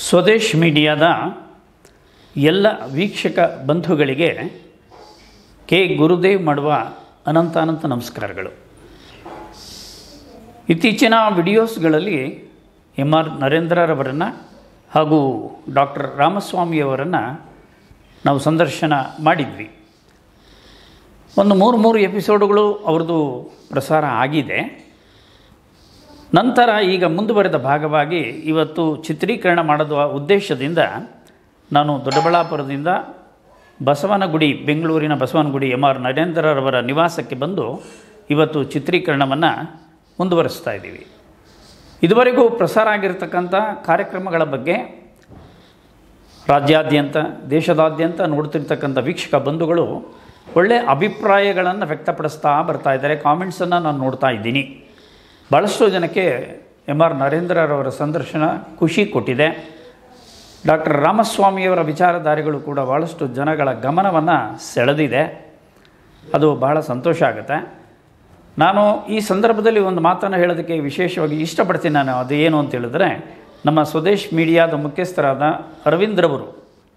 ಸ್ವದೇಶ್ ಮೀಡಿಯಾದ ಎಲ್ಲ ವೀಕ್ಷಕ ಬಂಧುಗಳಿಗೆ ಕೆ ಗುರುದೇವ್ ಮಾಡುವ ಅನಂತ ಅನಂತ ನಮಸ್ಕಾರಗಳು ಇತ್ತೀಚಿನ ವಿಡಿಯೋಸ್ಗಳಲ್ಲಿ ಎಮ್ ಆರ್ ನರೇಂದ್ರರವರನ್ನು ಹಾಗೂ ಡಾಕ್ಟರ್ ರಾಮಸ್ವಾಮಿಯವರನ್ನು ನಾವು ಸಂದರ್ಶನ ಮಾಡಿದ್ವಿ ಒಂದು ಮೂರು ಮೂರು ಎಪಿಸೋಡುಗಳು ಅವ್ರದ್ದು ಪ್ರಸಾರ ಆಗಿದೆ ನಂತರ ಈಗ ಮುಂದುವರೆದ ಭಾಗವಾಗಿ ಇವತ್ತು ಚಿತ್ರೀಕರಣ ಮಾಡೋದು ಉದ್ದೇಶದಿಂದ ನಾನು ದೊಡ್ಡಬಳ್ಳಾಪುರದಿಂದ ಬಸವನಗುಡಿ ಬೆಂಗಳೂರಿನ ಬಸವನಗುಡಿ ಎಮ್ ಆರ್ ನರೇಂದ್ರರವರ ನಿವಾಸಕ್ಕೆ ಬಂದು ಇವತ್ತು ಚಿತ್ರೀಕರಣವನ್ನು ಮುಂದುವರಿಸ್ತಾ ಇದ್ದೀವಿ ಇದುವರೆಗೂ ಪ್ರಸಾರ ಆಗಿರತಕ್ಕಂಥ ಕಾರ್ಯಕ್ರಮಗಳ ಬಗ್ಗೆ ರಾಜ್ಯಾದ್ಯಂತ ದೇಶದಾದ್ಯಂತ ನೋಡ್ತಿರ್ತಕ್ಕಂಥ ವೀಕ್ಷಕ ಬಂಧುಗಳು ಒಳ್ಳೆಯ ಅಭಿಪ್ರಾಯಗಳನ್ನು ವ್ಯಕ್ತಪಡಿಸ್ತಾ ಬರ್ತಾ ಇದ್ದಾರೆ ಕಾಮೆಂಟ್ಸನ್ನು ನಾನು ನೋಡ್ತಾ ಇದ್ದೀನಿ ಭಾಳಷ್ಟು ಜನಕ್ಕೆ ಎಮ್ ಆರ್ ನರೇಂದ್ರರವರ ಸಂದರ್ಶನ ಖುಷಿ ಕೊಟ್ಟಿದೆ ಡಾಕ್ಟರ್ ರಾಮಸ್ವಾಮಿಯವರ ವಿಚಾರಧಾರೆಗಳು ಕೂಡ ಭಾಳಷ್ಟು ಜನಗಳ ಗಮನವನ್ನು ಸೆಳೆದಿದೆ ಅದು ಬಹಳ ಸಂತೋಷ ಆಗುತ್ತೆ ನಾನು ಈ ಸಂದರ್ಭದಲ್ಲಿ ಒಂದು ಮಾತನ್ನು ಹೇಳೋದಕ್ಕೆ ವಿಶೇಷವಾಗಿ ಇಷ್ಟಪಡ್ತೀನಿ ನಾನು ಅದು ಏನು ಅಂತ ಹೇಳಿದ್ರೆ ನಮ್ಮ ಸ್ವದೇಶ್ ಮೀಡಿಯಾದ ಮುಖ್ಯಸ್ಥರಾದ ಅರವಿಂದ್ರವರು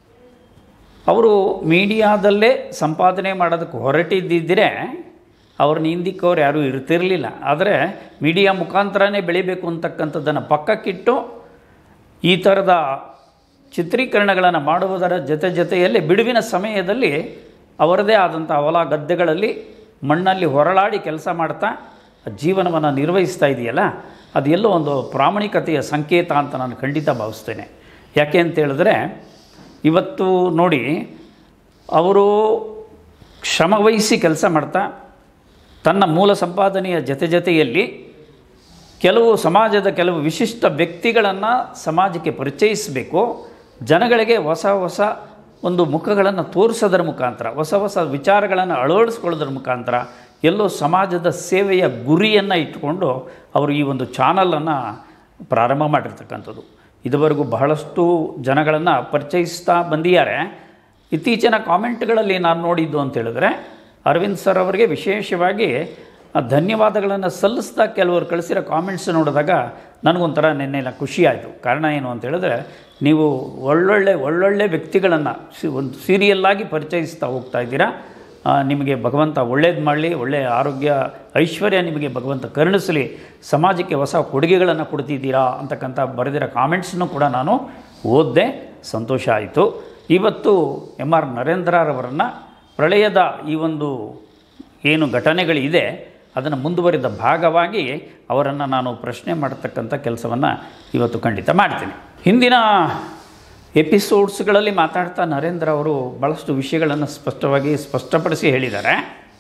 ಅವರು ಮೀಡಿಯಾದಲ್ಲೇ ಸಂಪಾದನೆ ಮಾಡೋದಕ್ಕೆ ಹೊರಟಿದ್ದಿದ್ದರೆ ಅವ್ರನ್ನ ಹಿಂದಿಕ್ಕವ್ರು ಯಾರೂ ಇರ್ತಿರಲಿಲ್ಲ ಆದರೆ ಮೀಡಿಯಾ ಮುಖಾಂತರನೇ ಬೆಳಿಬೇಕು ಅಂತಕ್ಕಂಥದ್ದನ್ನು ಪಕ್ಕಕ್ಕಿಟ್ಟು ಈ ಥರದ ಚಿತ್ರೀಕರಣಗಳನ್ನು ಮಾಡುವುದರ ಜೊತೆ ಜೊತೆಯಲ್ಲಿ ಬಿಡುವಿನ ಸಮಯದಲ್ಲಿ ಅವರದೇ ಆದಂಥ ಹೊಲ ಗದ್ದೆಗಳಲ್ಲಿ ಮಣ್ಣಲ್ಲಿ ಹೊರಳಾಡಿ ಕೆಲಸ ಮಾಡ್ತಾ ಜೀವನವನ್ನು ನಿರ್ವಹಿಸ್ತಾ ಇದೆಯಲ್ಲ ಅದು ಎಲ್ಲೋ ಒಂದು ಪ್ರಾಮಾಣಿಕತೆಯ ಸಂಕೇತ ಅಂತ ನಾನು ಖಂಡಿತ ಭಾವಿಸ್ತೇನೆ ಯಾಕೆ ಅಂತ ಹೇಳಿದ್ರೆ ಇವತ್ತು ನೋಡಿ ಅವರು ಶ್ರಮವಹಿಸಿ ಕೆಲಸ ಮಾಡ್ತಾ ತನ್ನ ಮೂಲ ಸಂಪಾದನೆಯ ಜೊತೆ ಜೊತೆಯಲ್ಲಿ ಕೆಲವು ಸಮಾಜದ ಕೆಲವು ವಿಶಿಷ್ಟ ವ್ಯಕ್ತಿಗಳನ್ನು ಸಮಾಜಕ್ಕೆ ಪರಿಚಯಿಸಬೇಕು ಜನಗಳಿಗೆ ಹೊಸ ಹೊಸ ಒಂದು ಮುಖಗಳನ್ನು ತೋರಿಸೋದರ ಮುಖಾಂತರ ಹೊಸ ಹೊಸ ವಿಚಾರಗಳನ್ನು ಅಳವಡಿಸ್ಕೊಳ್ಳೋದ್ರ ಮುಖಾಂತರ ಎಲ್ಲೋ ಸಮಾಜದ ಸೇವೆಯ ಗುರಿಯನ್ನು ಇಟ್ಟುಕೊಂಡು ಅವರು ಈ ಒಂದು ಚಾನಲನ್ನು ಪ್ರಾರಂಭ ಮಾಡಿರ್ತಕ್ಕಂಥದ್ದು ಇದುವರೆಗೂ ಬಹಳಷ್ಟು ಜನಗಳನ್ನು ಪರಿಚಯಿಸ್ತಾ ಬಂದಿದ್ದಾರೆ ಇತ್ತೀಚಿನ ಕಾಮೆಂಟ್ಗಳಲ್ಲಿ ನಾನು ನೋಡಿದ್ದು ಅಂತ ಹೇಳಿದ್ರೆ ಅರವಿಂದ್ ಸರ್ ಅವರಿಗೆ ವಿಶೇಷವಾಗಿ ಧನ್ಯವಾದಗಳನ್ನು ಸಲ್ಲಿಸ್ತಾ ಕೆಲವರು ಕಳಿಸಿರೋ ಕಾಮೆಂಟ್ಸ್ ನೋಡಿದಾಗ ನನಗೊಂಥರ ನಿನ್ನೆಲ್ಲ ಖುಷಿ ಆಯಿತು ಕಾರಣ ಏನು ಅಂತ ಹೇಳಿದ್ರೆ ನೀವು ಒಳ್ಳೊಳ್ಳೆ ಒಳ್ಳೊಳ್ಳೆ ವ್ಯಕ್ತಿಗಳನ್ನು ಸಿ ಒಂದು ಸೀರಿಯಲ್ಲಾಗಿ ಪರಿಚಯಿಸ್ತಾ ಹೋಗ್ತಾ ಇದ್ದೀರಾ ಆ, ನಿಮಗೆ ಭಗವಂತ ಒಳ್ಳೇದು ಮಾಡಲಿ ಒಳ್ಳೆಯ ಆರೋಗ್ಯ ಐಶ್ವರ್ಯ ನಿಮಗೆ ಭಗವಂತ ಕರುಣಿಸಲಿ ಸಮಾಜಕ್ಕೆ ಹೊಸ ಕೊಡುಗೆಗಳನ್ನು ಕೊಡ್ತಿದ್ದೀರಾ ಅಂತಕ್ಕಂಥ ಬರೆದಿರೋ ಕಾಮೆಂಟ್ಸನ್ನು ಕೂಡ ನಾನು ಓದಿದೆ ಸಂತೋಷ ಆಯಿತು ಇವತ್ತು ಎಮ್ ಆರ್ ನರೇಂದ್ರರವರನ್ನು ಪ್ರಳಯದ ಈ ಒಂದು ಏನು ಘಟನೆಗಳಿದೆ ಅದನ್ನು ಮುಂದುವರಿದ ಭಾಗವಾಗಿ ಅವರನ್ನು ನಾನು ಪ್ರಶ್ನೆ ಮಾಡತಕ್ಕಂಥ ಕೆಲಸವನ್ನು ಇವತ್ತು ಖಂಡಿತ ಮಾಡ್ತೀನಿ ಹಿಂದಿನ ಎಪಿಸೋಡ್ಸ್ಗಳಲ್ಲಿ ಮಾತಾಡ್ತಾ ನರೇಂದ್ರ ಅವರು ಭಾಳಷ್ಟು ವಿಷಯಗಳನ್ನು ಸ್ಪಷ್ಟವಾಗಿ ಸ್ಪಷ್ಟಪಡಿಸಿ ಹೇಳಿದ್ದಾರೆ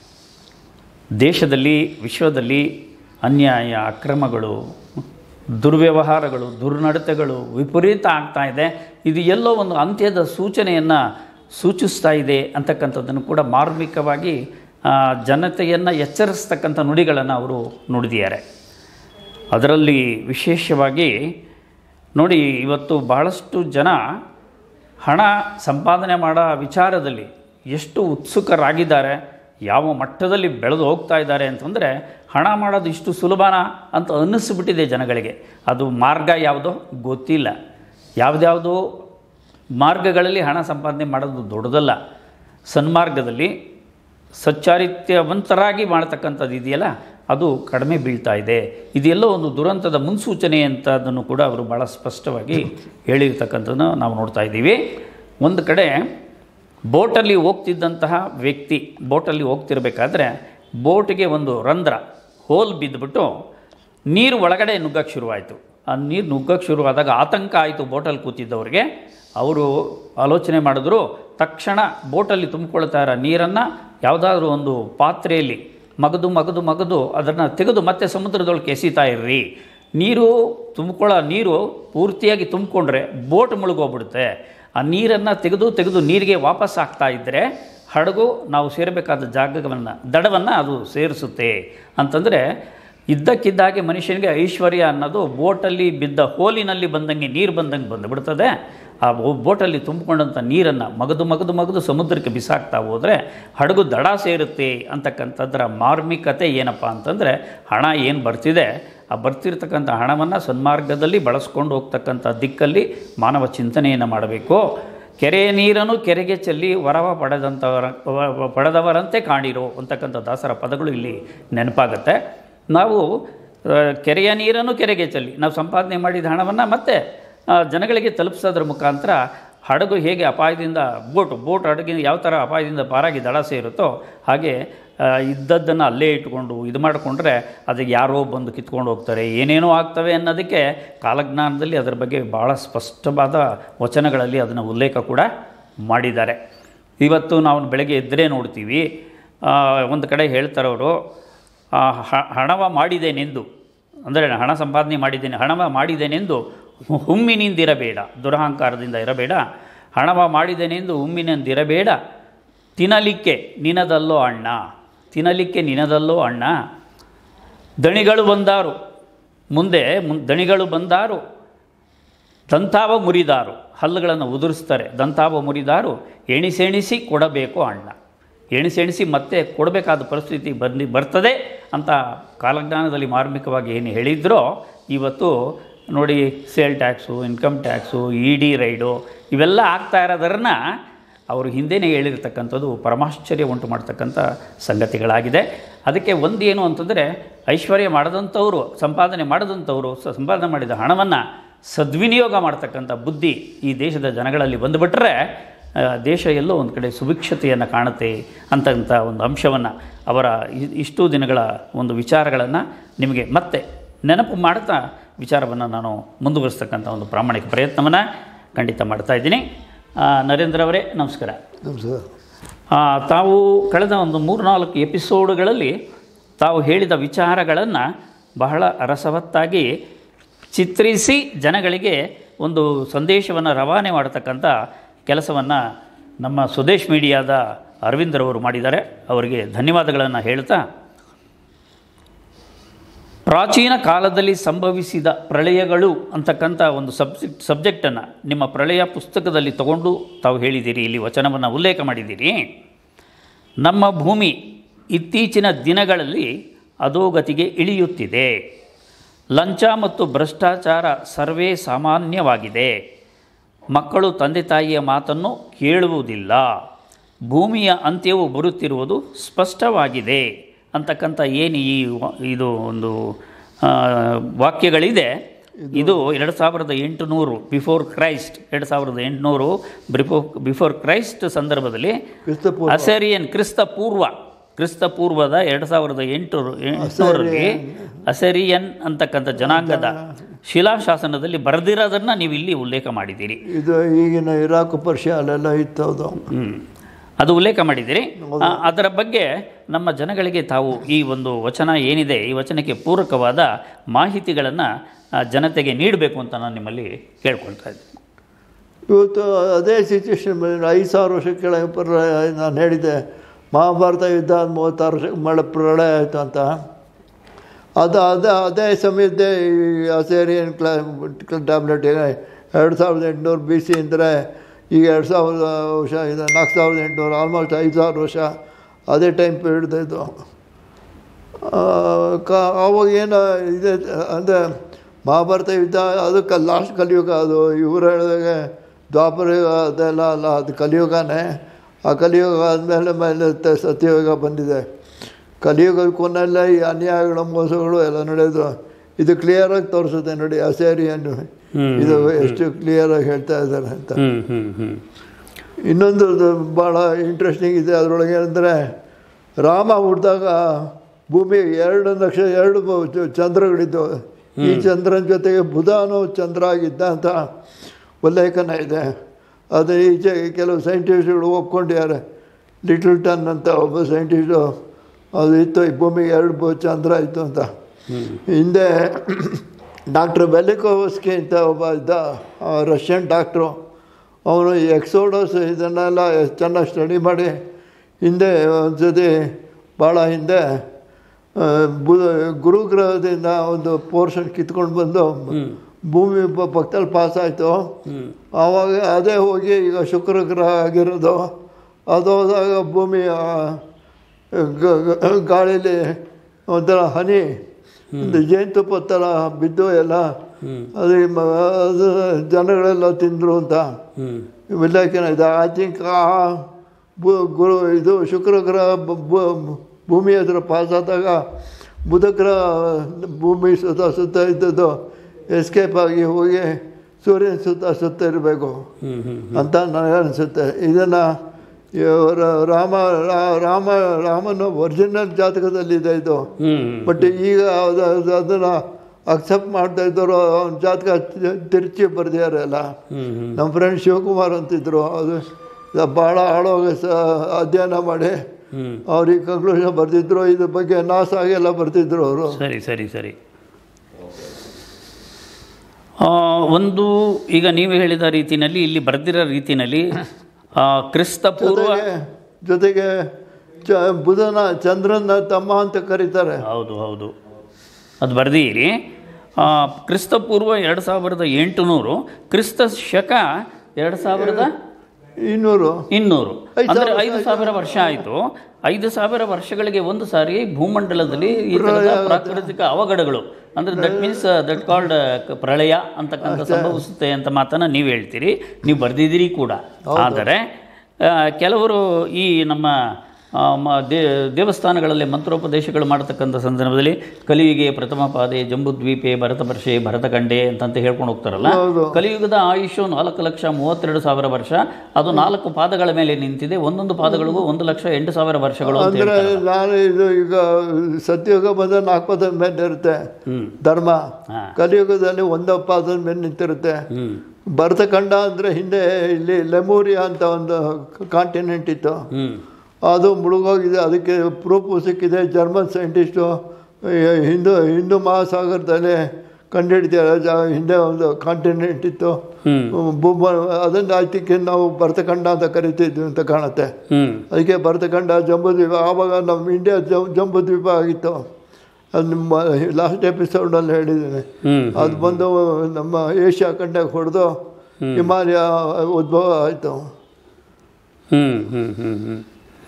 ದೇಶದಲ್ಲಿ ವಿಶ್ವದಲ್ಲಿ ಅನ್ಯಾಯ ಅಕ್ರಮಗಳು ದುರ್ವ್ಯವಹಾರಗಳು ದುರ್ನಡತೆಗಳು ವಿಪರೀತ ಆಗ್ತಾ ಇದೆ ಇದು ಎಲ್ಲೋ ಒಂದು ಅಂತ್ಯದ ಸೂಚನೆಯನ್ನು ಸೂಚಿಸ್ತಾ ಇದೆ ಅಂತಕ್ಕಂಥದ್ದನ್ನು ಕೂಡ ಮಾರ್ಮಿಕವಾಗಿ ಆ, ಜನತೆಯನ್ನು ಎಚ್ಚರಿಸ್ತಕ್ಕಂಥ ನುಡಿಗಳನ್ನು ಅವರು ನುಡಿದಿದ್ದಾರೆ ಅದರಲ್ಲಿ ವಿಶೇಷವಾಗಿ ನೋಡಿ ಇವತ್ತು ಬಹಳಷ್ಟು ಜನ ಹಣ ಸಂಪಾದನೆ ಮಾಡೋ ವಿಚಾರದಲ್ಲಿ ಎಷ್ಟು ಉತ್ಸುಕರಾಗಿದ್ದಾರೆ ಯಾವ ಮಟ್ಟದಲ್ಲಿ ಬೆಳೆದು ಹೋಗ್ತಾ ಇದ್ದಾರೆ ಅಂತಂದರೆ ಹಣ ಮಾಡೋದು ಇಷ್ಟು ಸುಲಭನಾ ಅಂತ ಅನ್ನಿಸ್ಬಿಟ್ಟಿದೆ ಜನಗಳಿಗೆ ಅದು ಮಾರ್ಗ ಯಾವುದೋ ಗೊತ್ತಿಲ್ಲ ಯಾವುದ್ಯಾವುದೋ ಮಾರ್ಗಗಳಲ್ಲಿ ಹಣ ಸಂಪಾದನೆ ಮಾಡೋದು ದೊಡ್ಡದಲ್ಲ ಸನ್ಮಾರ್ಗದಲ್ಲಿ ಸಚ್ಚಾರಿತ್ಯವಂತರಾಗಿ ಮಾಡ್ತಕ್ಕಂಥದ್ದು ಇದೆಯಲ್ಲ ಅದು ಕಡಿಮೆ ಬೀಳ್ತಾ ಇದೆ ಇದೆಲ್ಲೋ ಒಂದು ದುರಂತದ ಮುನ್ಸೂಚನೆ ಅಂತ ಅದನ್ನು ಕೂಡ ಅವರು ಭಾಳ ಸ್ಪಷ್ಟವಾಗಿ ಹೇಳಿರ್ತಕ್ಕಂಥದ್ದನ್ನು ನಾವು ನೋಡ್ತಾ ಇದ್ದೀವಿ ಒಂದು ಕಡೆ ಬೋಟಲ್ಲಿ ಹೋಗ್ತಿದ್ದಂತಹ ವ್ಯಕ್ತಿ ಬೋಟಲ್ಲಿ ಹೋಗ್ತಿರ್ಬೇಕಾದ್ರೆ ಬೋಟಿಗೆ ಒಂದು ರಂಧ್ರ ಹೋಲ್ ಬಿದ್ದುಬಿಟ್ಟು ನೀರು ಒಳಗಡೆ ನುಗ್ಗಕ್ಕೆ ಶುರುವಾಯಿತು ಆ ನೀರು ನುಗ್ಗಕ್ಕೆ ಶುರುವಾದಾಗ ಆತಂಕ ಆಯಿತು ಬೋಟಲ್ಲಿ ಕೂತಿದ್ದವ್ರಿಗೆ ಅವರು ಆಲೋಚನೆ ಮಾಡಿದ್ರು ತಕ್ಷಣ ಬೋಟಲ್ಲಿ ತುಂಬಿಕೊಳ್ತಾ ಇರೋ ನೀರನ್ನು ಯಾವುದಾದ್ರೂ ಒಂದು ಪಾತ್ರೆಯಲ್ಲಿ ಮಗದು ಮಗದು ಮಗದು ಅದನ್ನು ತೆಗೆದು ಮತ್ತೆ ಸಮುದ್ರದೊಳಗೆ ಎಸಿತಾ ಇರ್ರಿ ನೀರು ತುಂಬಿಕೊಳ್ಳೋ ನೀರು ಪೂರ್ತಿಯಾಗಿ ತುಂಬಿಕೊಂಡ್ರೆ ಬೋಟ್ ಮುಳುಗೋಗ್ಬಿಡುತ್ತೆ ಆ ನೀರನ್ನು ತೆಗೆದು ತೆಗೆದು ನೀರಿಗೆ ವಾಪಸ್ ಆಗ್ತಾ ಇದ್ದರೆ ಹಡಗು ನಾವು ಸೇರಬೇಕಾದ ಜಾಗವನ್ನು ದಡವನ್ನು ಅದು ಸೇರಿಸುತ್ತೆ ಅಂತಂದರೆ ಇದ್ದಕ್ಕಿದ್ದಾಗೆ ಮನುಷ್ಯನಿಗೆ ಐಶ್ವರ್ಯ ಅನ್ನೋದು ಬೋಟಲ್ಲಿ ಬಿದ್ದ ಹೋಲಿನಲ್ಲಿ ಬಂದಂಗೆ ನೀರು ಬಂದಂಗೆ ಬಂದು ಬಿಡ್ತದೆ ಆ ಬೋ- ಬೋಟಲ್ಲಿ ತುಂಬಿಕೊಂಡಂಥ ನೀರನ್ನು ಮಗದು ಮಗದು ಮಗದು ಸಮುದ್ರಕ್ಕೆ ಬಿಸಾಕ್ತಾ ಹೋದರೆ ಹಡಗು ದಡ ಸೇರುತ್ತೆ ಅಂತಕ್ಕಂಥದ್ರ ಮಾರ್ಮಿಕತೆ ಏನಪ್ಪ ಅಂತಂದರೆ ಹಣ ಏನು ಬರ್ತಿದೆ ಆ ಬರ್ತಿರ್ತಕ್ಕಂಥ ಹಣವನ್ನು ಸನ್ಮಾರ್ಗದಲ್ಲಿ ಬಳಸ್ಕೊಂಡು ಹೋಗ್ತಕ್ಕಂಥ ದಿಕ್ಕಲ್ಲಿ ಮಾನವ ಚಿಂತನೆಯನ್ನು ಮಾಡಬೇಕು ಕೆರೆಯ ನೀರನ್ನು ಕೆರೆಗೆ ಚೆಲ್ಲಿ ವರವ ಪಡೆದಂಥವರ ವ- ವ- ಪಡೆದವರಂತೆ ಕಾಣಿರೋ ಅಂತಕ್ಕಂಥ ದಾಸರ ಪದಗಳು ಇಲ್ಲಿ ನೆನಪಾಗುತ್ತೆ ನಾವು ಆ, ಕೆರೆಯ ನೀರನ್ನು ಕೆರೆಗೆ ಚೆಲ್ಲಿ ನಾವು ಸಂಪಾದನೆ ಮಾಡಿದ ಹಣವನ್ನು ಮತ್ತೆ ಆ, ಜನಗಳಿಗೆ ತಲುಪಿಸೋದ್ರ ಮುಖಾಂತರ ಹಡಗು ಹೇಗೆ ಅಪಾಯದಿಂದ ಬೋಟ್ ಬೋಟ್ ಹಡಗಿನ ಯಾವ ಥರ ಅಪಾಯದಿಂದ ಪಾರಾಗಿ ದಡ ಸೇರುತ್ತೋ ಹಾಗೆ ಆ, ಇದ್ದದ್ದನ್ನು ಅಲ್ಲೇ ಇಟ್ಕೊಂಡು ಇದು ಮಾಡಿಕೊಂಡ್ರೆ ಅದಕ್ಕೆ ಯಾರೋ ಬಂದು ಕಿತ್ಕೊಂಡು ಹೋಗ್ತಾರೆ ಏನೇನೋ ಆಗ್ತವೆ ಅನ್ನೋದಕ್ಕೆ ಕಾಲಜ್ಞಾನದಲ್ಲಿ ಅದರ ಬಗ್ಗೆ ಭಾಳ ಸ್ಪಷ್ಟವಾದ ವಚನಗಳಲ್ಲಿ ಅದನ್ನು ಉಲ್ಲೇಖ ಕೂಡ ಮಾಡಿದ್ದಾರೆ ಇವತ್ತು ನಾವು ಬೆಳಗ್ಗೆ ಎದ್ದರೆ ನೋಡ್ತೀವಿ ಆ, ಒಂದು ಕಡೆ ಹೇಳ್ತಾರವರು ಆ, ಹ- ಹಣವ ಮಾಡಿದ್ದೇನೆಂದು ಅಂದರೆ ಹಣ ಸಂಪಾದನೆ ಮಾಡಿದ್ದೇನೆ ಹಣವ ಮಾಡಿದ್ದೇನೆಂದು ಹು- ಹುಮ್ಮಿನಿಂದಿರಬೇಡ ದುರಹಂಕಾರದಿಂದ ಇರಬೇಡ ಹಣವ ಮಾಡಿದ್ದೇನೆಂದು ಹುಮ್ಮಿನಿಂದಿರಬೇಡ ತಿನ್ನಲಿಕ್ಕೆ ನಿನದಲ್ಲೋ ಅಣ್ಣ ತಿನ್ನಲಿಕ್ಕೆ ನಿನದಲ್ಲೋ ಅಣ್ಣ ದಣಿಗಳು ಬಂದಾರು ಮುಂದೆ ಮುನ್ ದಣಿಗಳು ಬಂದಾರು ದಂತಾವ ಮುರಿದಾರು ಹಲ್ಲುಗಳನ್ನು ಉದುರಿಸ್ತಾರೆ ದಂತಾವ ಮುರಿದಾರು ಎಣಿಸೆಣಿಸಿ ಕೊಡಬೇಕು ಅಣ್ಣ ಎಣಿಸೆಣಿಸಿ ಮತ್ತೆ ಕೊಡಬೇಕಾದ ಪರಿಸ್ಥಿತಿ ಬಂದು ಬರ್ತದೆ ಅಂತ ಕಾಲಜ್ಞಾನದಲ್ಲಿ ಮಾರ್ಮಿಕವಾಗಿ ಏನು ಹೇಳಿದ್ರೋ ಇವತ್ತು ನೋಡಿ sale tax income tax E D raid ಇವೆಲ್ಲ ಆಗ್ತಾ ಇರೋದನ್ನು ಅವರು ಹಿಂದೆನೇ ಹೇಳಿರ್ತಕ್ಕಂಥದ್ದು ಪರಮಾಶ್ಚರ್ಯ ಉಂಟು ಮಾಡ್ತಕ್ಕಂಥ ಸಂಗತಿಗಳಾಗಿದೆ ಅದಕ್ಕೆ ಒಂದು ಏನು ಅಂತಂದರೆ ಐಶ್ವರ್ಯ ಮಾಡದಂಥವರು ಸಂಪಾದನೆ ಮಾಡದಂಥವರು ಸ- ಸಂಪಾದನೆ ಮಾಡಿದ ಹಣವನ್ನು ಸದ್ವಿನಿಯೋಗ ಮಾಡ್ತಕ್ಕಂಥ ಬುದ್ಧಿ ಈ ದೇಶದ ಜನಗಳಲ್ಲಿ ಬಂದುಬಿಟ್ರೆ ಆ, ದೇಶ ಎಲ್ಲೋ ಒಂದು ಕಡೆ ಸುಭಿಕ್ಷತೆಯನ್ನು ಕಾಣುತ್ತೆ ಅಂತಂಥ ಒಂದು ಅಂಶವನ್ನು ಅವರ ಇ- ಇಷ್ಟು ದಿನಗಳ ಒಂದು ವಿಚಾರಗಳನ್ನು ನಿಮಗೆ ಮತ್ತೆ ನೆನಪು ಮಾಡ್ತಾ ವಿಚಾರವನ್ನು ನಾನು ಮುಂದುವರಿಸ್ತಕ್ಕಂಥ ಒಂದು ಪ್ರಾಮಾಣಿಕ ಪ್ರಯತ್ನವನ್ನು ಖಂಡಿತ ಮಾಡ್ತಾ ಇದ್ದೀನಿ ಆ, ನರೇಂದ್ರ ಅವರೇ ನಮಸ್ಕಾರ ನಮಸ್ಕಾರ ಆ, ತಾವು ಕಳೆದ ಒಂದು ಮೂರು ನಾಲ್ಕು ಎಪಿಸೋಡುಗಳಲ್ಲಿ ತಾವು ಹೇಳಿದ ವಿಚಾರಗಳನ್ನು ಬಹಳ ರಸವತ್ತಾಗಿ ಚಿತ್ರಿಸಿ ಜನಗಳಿಗೆ ಒಂದು ಸಂದೇಶವನ್ನು ರವಾನೆ ಮಾಡತಕ್ಕಂಥ ಕೆಲಸವನ್ನು ನಮ್ಮ ಸ್ವದೇಶ್ ಮೀಡಿಯಾದ ಅರವಿಂದ್ರವರು ಮಾಡಿದ್ದಾರೆ ಅವರಿಗೆ ಧನ್ಯವಾದಗಳನ್ನು ಹೇಳ್ತಾ ಪ್ರಾಚೀನ ಕಾಲದಲ್ಲಿ ಸಂಭವಿಸಿದ ಪ್ರಳಯಗಳು ಅಂತಕ್ಕಂಥ ಒಂದು ಸಬ್ಜೆಕ್ಟ್ ಸಬ್ಜೆಕ್ಟನ್ನು ನಿಮ್ಮ ಪ್ರಳಯ ಪುಸ್ತಕದಲ್ಲಿ ತಗೊಂಡು ತಾವು ಹೇಳಿದ್ದೀರಿ ಇಲ್ಲಿ ವಚನವನ್ನು ಉಲ್ಲೇಖ ಮಾಡಿದ್ದೀರಿ ನಮ್ಮ ಭೂಮಿ ಇತ್ತೀಚಿನ ದಿನಗಳಲ್ಲಿ ಅಧೋಗತಿಗೆ ಇಳಿಯುತ್ತಿದೆ ಲಂಚ ಮತ್ತು ಭ್ರಷ್ಟಾಚಾರ ಸರ್ವೇ ಸಾಮಾನ್ಯವಾಗಿದೆ ಮಕ್ಕಳು ತಂದೆ ತಾಯಿಯ ಮಾತನ್ನು ಕೇಳುವುದಿಲ್ಲ ಭೂಮಿಯ ಅಂತ್ಯವು ಬರುತ್ತಿರುವುದು ಸ್ಪಷ್ಟವಾಗಿದೆ ಅಂತಕ್ಕಂಥ ಏನು ಈ ವ- ಇದು ಒಂದು ಆ, ವಾಕ್ಯಗಳಿದೆ ಇದು ಎರಡು ಸಾವಿರದ ಎಂಟುನೂರು ಬಿಫೋರ್ ಕ್ರೈಸ್ಟ್ ಎರಡು ಸಾವಿರದ ಎಂಟುನೂರು ಬಿಫೋರ್ ಬಿಫೋರ್ ಕ್ರೈಸ್ಟ್ ಸಂದರ್ಭದಲ್ಲಿ ಕ್ರಿಸ್ತಪೂರ್ವ ಅಸೇರಿಯನ್ ಕ್ರಿಸ್ತ ಪೂರ್ವ ಕ್ರಿಸ್ತ ಪೂರ್ವದ ಎರಡು ಸಾವಿರದ ಎಂಟು ಎಂಟುನೂರಲ್ಲಿ ಅಸೆರಿಯನ್ ಅಂತಕ್ಕಂಥ ಜನಾಂಗದ ಶಿಲಾಶಾಸನದಲ್ಲಿ ಬರೆದಿರೋದನ್ನು ನೀವು ಇಲ್ಲಿ ಉಲ್ಲೇಖ ಮಾಡಿದ್ದೀರಿ ಇದು ಈಗಿನ ಇರಾಕ್ ಪರ್ಷಿಯಾ ಅಲ್ಲೆಲ್ಲ ಇತ್ತು ಅದು ಹ್ಮ್. ಅದು ಉಲ್ಲೇಖ ಮಾಡಿದ್ದೀರಿ ಆ, ಅದರ ಬಗ್ಗೆ ನಮ್ಮ ಜನಗಳಿಗೆ ತಾವು ಈ ಒಂದು ವಚನ ಏನಿದೆ ಈ ವಚನಕ್ಕೆ ಪೂರಕವಾದ ಮಾಹಿತಿಗಳನ್ನು ಜನತೆಗೆ ನೀಡಬೇಕು ಅಂತ ನಾನು ನಿಮ್ಮಲ್ಲಿ ಕೇಳ್ಕೊಳ್ತಾ ಇದ್ದೀನಿ ಇವತ್ತು ಅದೇ ಸಿಚುವೇಶನ್ ಬಂದಿದೆ ಐದು ಸಾವಿರ ವರ್ಷ ಕೆಳಗೆ ಪ್ರಳಯ ನಾನು ಹೇಳಿದ್ದೆ ಮಹಾಭಾರತ ಯುದ್ಧ ಆದ ಮೂವತ್ತಾರು ವರ್ಷ ಮಳೆ ಪ್ರಳಯ ಆಯಿತು ಅಂತ ಅದು ಅದೇ ಅದೇ ಸಮಯದ್ದೇ ಈ ಅಸೇರಿಯನ್ ಕ್ಲಾ ಟ್ಯಾಬ್ಲೆಟ್ ಎರಡು ಸಾವಿರದ ಎಂಟುನೂರು ಬಿ ಸಿ ಅಂದರೆ ಈಗ ಎರಡು ಸಾವಿರದ ವರ್ಷ ಇದು ನಾಲ್ಕು ಸಾವಿರದ ಎಂಟುನೂರು ಆಲ್ಮೋಸ್ಟ್ ಐದು ಸಾವಿರ ವರ್ಷ ಅದೇ ಟೈಮ್ ಪೀರಿಯಡ್ ಇದು ಆ, ಕ ಅವಾಗ ಏನು ಇದೆ ಅಂದರೆ ಮಹಾಭಾರತ ಯುದ್ಧ ಅದಕ್ಕೆ ಲಾಸ್ಟ್ ಕಲಿಯುಗ ಅದು ಇವರು ಹೇಳಿದಾಗೆ ದ್ವಾಪರ ಯುಗ ಅದೆಲ್ಲ ಅಲ್ಲ ಅದು ಕಲಿಯುಗನೇ ಆ ಕಲಿಯುಗ ಆದಮೇಲೆ ಮೇಲೆ ತ- ಸತ್ಯಯುಗ ಬಂದಿದೆ ಕಲಿಯುಗದ ಕೊನೆಯಲ್ಲೇ ಈ ಅನ್ಯಾಯಗಳು ಮೋಸಗಳು ಎಲ್ಲ ನಡೆಯೋದು ಇದು ಕ್ಲಿಯರಾಗಿ ತೋರಿಸುತ್ತೆ ನೋಡಿ ಅಸೇರಿಯನ್ನು ಇದು ಎಷ್ಟು ಕ್ಲಿಯರಾಗಿ ಹೇಳ್ತಾ ಇದ್ದಾರೆ ಅಂತ ಹ್ಞೂ ಹ್ಞೂ ಹ್ಞೂ ಇನ್ನೊಂದು ಭಾಳ ಇಂಟ್ರೆಸ್ಟಿಂಗ್ ಇದೆ ಅದರೊಳಗೆ ಏನಂದರೆ ರಾಮ ಹುಟ್ಟಿದಾಗ ಭೂಮಿ ಎರಡು ನಕ್ಷ ಎರಡು ಬ- ಚ- ಚಂದ್ರಗಳಿದ್ದವು ಈ ಚಂದ್ರನ ಜೊತೆಗೆ ಬುಧ ಅನ್ನೋ ಚಂದ್ರ ಆಗಿದ್ದ ಅಂತ ಉಲ್ಲೇಖನ ಇದೆ ಅದು ಈಚೆ ಕೆಲವು ಸೈಂಟಿಸ್ಟ್ಗಳು ಒಪ್ಕೊಂಡಿದ್ದಾರೆ ಲಿಟಲ್ ಟನ್ ಅಂತ ಒಬ್ಬ ಸೈಂಟಿಸ್ಟು ಅದು ಇತ್ತು ಈ ಭೂಮಿಗೆ ಎರಡು ಬ- ಚಂದ್ರ ಇತ್ತು ಅಂತ ಹಿಂದೆ ಡಾಕ್ಟ್ರ್ ಬೆಲಿಕೋವಸ್ಕಿ ಅಂತ ಒಬ್ಬ ಇದ್ದ ಆ ರಷ್ಯನ್ ಡಾಕ್ಟ್ರು ಅವನು ಈ ಎಕ್ಸೋಡಸ್ ಇದನ್ನೆಲ್ಲ ಚೆನ್ನಾಗಿ ಸ್ಟಡಿ ಮಾಡಿ ಹಿಂದೆ ಒಂದು ಸತಿ ಭಾಳ ಹಿಂದೆ ಆ, ಬುಧ ಗುರುಗ್ರಹದಿಂದ ಒಂದು ಪೋರ್ಷನ್ ಕಿತ್ಕೊಂಡು ಬಂದು ಭೂಮಿ ಪ- ಪಕ್ಕದಲ್ಲಿ ಪಾಸ್ ಆಯಿತು ಆವಾಗ ಅದೇ ಹೋಗಿ ಈಗ ಶುಕ್ರ ಗ್ರಹ ಆಗಿರೋದು ಅದು ಹೋದಾಗ ಭೂಮಿ ಆ, ಗ- ಗ- ಗಾಳಿಲಿ ಒಂಥರ ಹನಿ ಒಂದು ಜೇನುತುಪ್ಪ ಥರ ಬಿದ್ದು ಎಲ್ಲ ಅದು ಮ- ಅದು ಜನಗಳೆಲ್ಲ ತಿಂದರು ಅಂತ ಇವೆಲ್ಲಕ್ಕಿನ ಇದೆ ಐ ಥಿಂಕ್ ಆ ಭೂ- ಗುರು ಇದು ಶುಕ್ರ ಗ್ರಹ ಬ- ಬ- ಭೂಮಿ ಹತ್ರ ಪಾಸ್ ಆದಾಗ ಬುಧ ಗ್ರಹ ಭೂಮಿ ಸುತ್ತ ಸುತ್ತ ಇದ್ದದ್ದು ಎಸ್ಕೇಪ್ ಆಗಿ ಹೋಗಿ ಸೂರ್ಯನ ಸುತ್ತ ಸುತ್ತ ಇರಬೇಕು ಅಂತ ನನಗೆ ಅನಿಸುತ್ತೆ ಇದನ್ನು ರಾಮ ರಾ- ರಾಮ ರಾಮನ ಒರಿಜಿನಲ್ ಜಾತಕದಲ್ಲಿದೆ ಇದು ಬಟ್ ಈಗ ಅದು- ಅದು- ಅದನ್ನು ಅಕ್ಸೆಪ್ಟ್ ಮಾಡ್ತಾ ಇದ್ದವರು ಅವ್ನ ಜಾತಕ ತಿ- ತಿರುಚಿ ಬರೆದಿದ್ದಾರೆ ಅಲ್ಲ ನಮ್ಮ ಫ್ರೆಂಡ್ ಶಿವಕುಮಾರ್ ಅಂತಿದ್ರು ಅದು ಭಾಳ ಆಳವಾಗಿ ಸ ಅಧ್ಯಯನ ಮಾಡಿ ಅವ್ರಿಗೆ ಕನ್ಕ್ಲೂಷನ್ ಬರೆದಿದ್ರು ಇದ್ರ ಬಗ್ಗೆ ನಾಸಾಗೆಲ್ಲ ಬರ್ತಿದ್ರು ಅವರು ಸರಿ ಸರಿ ಸರಿ ಆ, ಒಂದು ಈಗ ನೀವು ಹೇಳಿದ ರೀತಿಯಲ್ಲಿ ಇಲ್ಲಿ ಬರೆದಿರೋ ರೀತಿಯಲ್ಲಿ ಆ, ಕ್ರಿಸ್ತ ಪೂರ್ವ ಜೊತೆಗೆ ಜೊತೆಗೆ ಚ ಬುಧನ ಚಂದ್ರನ ತಮ್ಮ ಅಂತ ಕರೀತಾರೆ ಹೌದು ಹೌದು ಅದು ಬರ್ದೀರಿ ಆ, ಕ್ರಿಸ್ತ ಪೂರ್ವ ಎರಡು ಸಾವಿರದ ಎಂಟುನೂರು ಕ್ರಿಸ್ತ ಶಕ ಎರಡು ಸಾವಿರದ ಇನ್ನೂರು ಇನ್ನೂರು ಐದು ಅಂದರೆ ಸಾವಿರ ಐದು ಸಾವಿರ ವರ್ಷ ಆಯಿತು ಐದು ಸಾವಿರ ವರ್ಷಗಳಿಗೆ ಒಂದು ಸಾರಿ ಭೂಮಂಡಲದಲ್ಲಿ ಈ ಥರದ ಪ್ರಾಕೃತಿಕ ಅವಘಡಗಳು ಅಂದರೆ ದಟ್ ಮೀನ್ಸ್ ದಟ್ ಕಾಲ್ಡ್ ಪ್ರಳಯ ಅಂತಕ್ಕಂಥ ಸಂಭವಿಸುತ್ತೆ ಅಂತ ಮಾತನ್ನು ನೀವು ಹೇಳ್ತೀರಿ ನೀವು ಬರೆದಿದ್ದೀರಿ ಕೂಡ ಆದರೆ ಆ, ಕೆಲವರು ಈ ನಮ್ಮ ಆ, ಮ- ದೇ ದೇವಸ್ಥಾನಗಳಲ್ಲಿ ಮಂತ್ರೋಪದೇಶಗಳು ಮಾಡತಕ್ಕಂಥ ಸಂದರ್ಭದಲ್ಲಿ ಕಲಿಯುಗೆ ಪ್ರಥಮ ಪಾದೆ ಜಂಬುದ್ವೀಪೆ ಭರತಪರ್ಷೆ ಭರತಖಂಡೆ ಅಂತಂತ ಹೇಳ್ಕೊಂಡು ಹೋಗ್ತಾರಲ್ಲ ಹೌದು. ಕಲಿಯುಗದ ಆಯುಷು ನಾಲ್ಕು ಲಕ್ಷ ಮೂವತ್ತೆರಡು ಸಾವಿರ ವರ್ಷ ಅದು ನಾಲ್ಕು ಪಾದಗಳ ಮೇಲೆ ನಿಂತಿದೆ ಒಂದೊಂದು ಪಾದಗಳಿಗೂ ಒಂದು ಲಕ್ಷ ಎಂಟು ಸಾವಿರ ವರ್ಷಗಳು ಅಂತ ಅಂದರೆ ಹೇಳ್ತಾರೆ. ನಾನು ಇದು ಈಗ ಸತ್ಯಯುಗ ಬಂದ ನಾಲ್ಕು ಪದದ ಮೇಲೆ ಇರುತ್ತೆ ಹ್ಮ್ ಧರ್ಮ ಹಾ. ಕಲಿಯುಗದಲ್ಲಿ ಒಂದು ಪಾದದ ಮೇಲೆ ನಿಂತಿರುತ್ತೆ ಹ್ಮ್ ಭರತಖಂಡ ಅಂದರೆ ಹಿಂದೆ ಇಲ್ಲಿ ಲೆಮೂರಿಯಾ ಅಂತ ಒಂದು ಕಾಂಟಿನೆಂಟ್ ಇತ್ತು ಹ್ಮ್ ಅದು ಮುಳುಗೋಗಿದೆ ಅದಕ್ಕೆ ಪ್ರೂಫ್ ಸಿಕ್ಕಿದೆ ಜರ್ಮನ್ ಸೈಂಟಿಸ್ಟು ಹಿಂದೂ ಹಿಂದೂ ಮಹಾಸಾಗರದಲ್ಲಿ ಕಂಡುಹಿಡಿದ ಜಾ ಹಿಂದೆ ಒಂದು ಕಾಂಟಿನೆಂಟ್ ಇತ್ತು ಹ್ಮ್ ಭೂಮ ಅದನ್ನು ಅದಕ್ಕೆ ನಾವು ಭರತಖಂಡ ಅಂತ ಕರಿತಿದ್ವಿ ಅಂತ ಕಾಣುತ್ತೆ ಹ್ಮ್ ಅದಕ್ಕೆ ಭರತಖಂಡ ಜಂಬೂದ್ವೀಪ ಆವಾಗ ನಮ್ಮ ಇಂಡಿಯಾ ಜಂ ಜಂಬೂದ್ವೀಪ ಆಗಿತ್ತು ಅದು ನಿಮ್ಮ ಲಾಸ್ಟ್ ಎಪಿಸೋಡಲ್ಲಿ ಹೇಳಿದ್ದೀನಿ ಹ್ಮ್ ಅದು ಬಂದು ನಮ್ಮ ಏಷ್ಯಾ ಖಂಡಕ್ಕೆ ಹೊಡೆದು ಹಿಮಾಲಯ ಉದ್ಭವ ಆಯಿತು ಹ್ಮ್ ಹ್ಮ್ ಹ್ಮ್ ಹ್ಮ್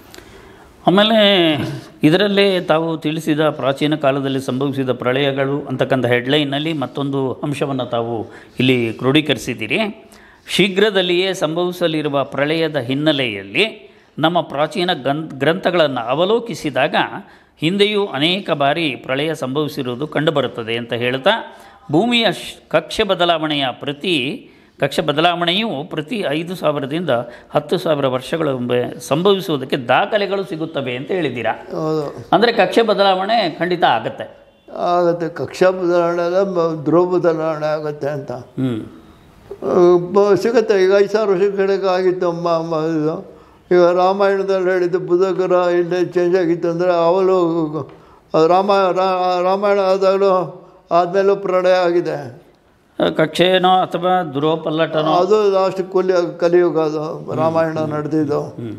ಆಮೇಲೆ ಇದರಲ್ಲೇ ತಾವು ತಿಳಿಸಿದ ಪ್ರಾಚೀನ ಕಾಲದಲ್ಲಿ ಸಂಭವಿಸಿದ ಪ್ರಳಯಗಳು ಅಂತಕ್ಕಂಥ ಹೆಡ್ಲೈನ್ನಲ್ಲಿ ಮತ್ತೊಂದು ಅಂಶವನ್ನು ತಾವು ಇಲ್ಲಿ ಕ್ರೋಢೀಕರಿಸಿದ್ದೀರಿ ಶೀಘ್ರದಲ್ಲಿಯೇ ಸಂಭವಿಸಲಿರುವ ಪ್ರಳಯದ ಹಿನ್ನೆಲೆಯಲ್ಲಿ ನಮ್ಮ ಪ್ರಾಚೀನ ಗನ್ ಗ್ರಂಥಗಳನ್ನು ಅವಲೋಕಿಸಿದಾಗ ಹಿಂದೆಯೂ ಅನೇಕ ಬಾರಿ ಪ್ರಳಯ ಸಂಭವಿಸಿರುವುದು ಕಂಡುಬರುತ್ತದೆ ಅಂತ ಹೇಳ್ತಾ ಭೂಮಿಯ ಶ್- ಕಕ್ಷೆ ಬದಲಾವಣೆಯ ಪ್ರತಿ ಕಕ್ಷೆ ಬದಲಾವಣೆಯು ಪ್ರತಿ ಐದು ಸಾವಿರದಿಂದ ಹತ್ತು ಸಾವಿರ ವರ್ಷಗಳ ಒಮ್ಮೆ ಸಂಭವಿಸುವುದಕ್ಕೆ ದಾಖಲೆಗಳು ಸಿಗುತ್ತವೆ ಅಂತ ಹೇಳಿದ್ದೀರಾ ಹೌದು ಅಂದರೆ ಕಕ್ಷೆ ಬದಲಾವಣೆ ಖಂಡಿತ ಆಗತ್ತೆ ಆಗುತ್ತೆ ಕಕ್ಷಾ ಬದಲಾವಣೆ ಅಲ್ಲ ಮ- ಧ್ರುವ ಬದಲಾವಣೆ ಆಗುತ್ತೆ ಅಂತ ಹ್ಞೂ ಆ, ಬ- ಸಿಗುತ್ತೆ ಈಗ ಐದು ಸಾವಿರ ವರ್ಷ ಕೆಳಗೆ ಆಗಿತ್ತು ಮ ಮ- ಇದು ಈಗ ರಾಮಾಯಣದಲ್ಲಿ ಹೇಳಿದ್ದು ಬುಧಗ್ರಹ ಇಲ್ಲೇ ಚೇಂಜ್ ಆಗಿತ್ತು ಅಂದರೆ ಅವಳು ಅದು ರಾಮ ರಾ- ರಾಮಾಯಣ ಆದಾಗಲೂ ಆದಮೇಲೂ ಪ್ರಳಯ ಆಗಿದೆ ಕಕ್ಷೆನೋ ಅಥವಾ ಧ್ರುವಪಲ್ಲಟನೋ ಅದು ಲಾಸ್ಟ್ ಕೊಲಿ ಕಲಿಯುಗ ಅದು ರಾಮಾಯಣ ನಡೆದಿದ್ದು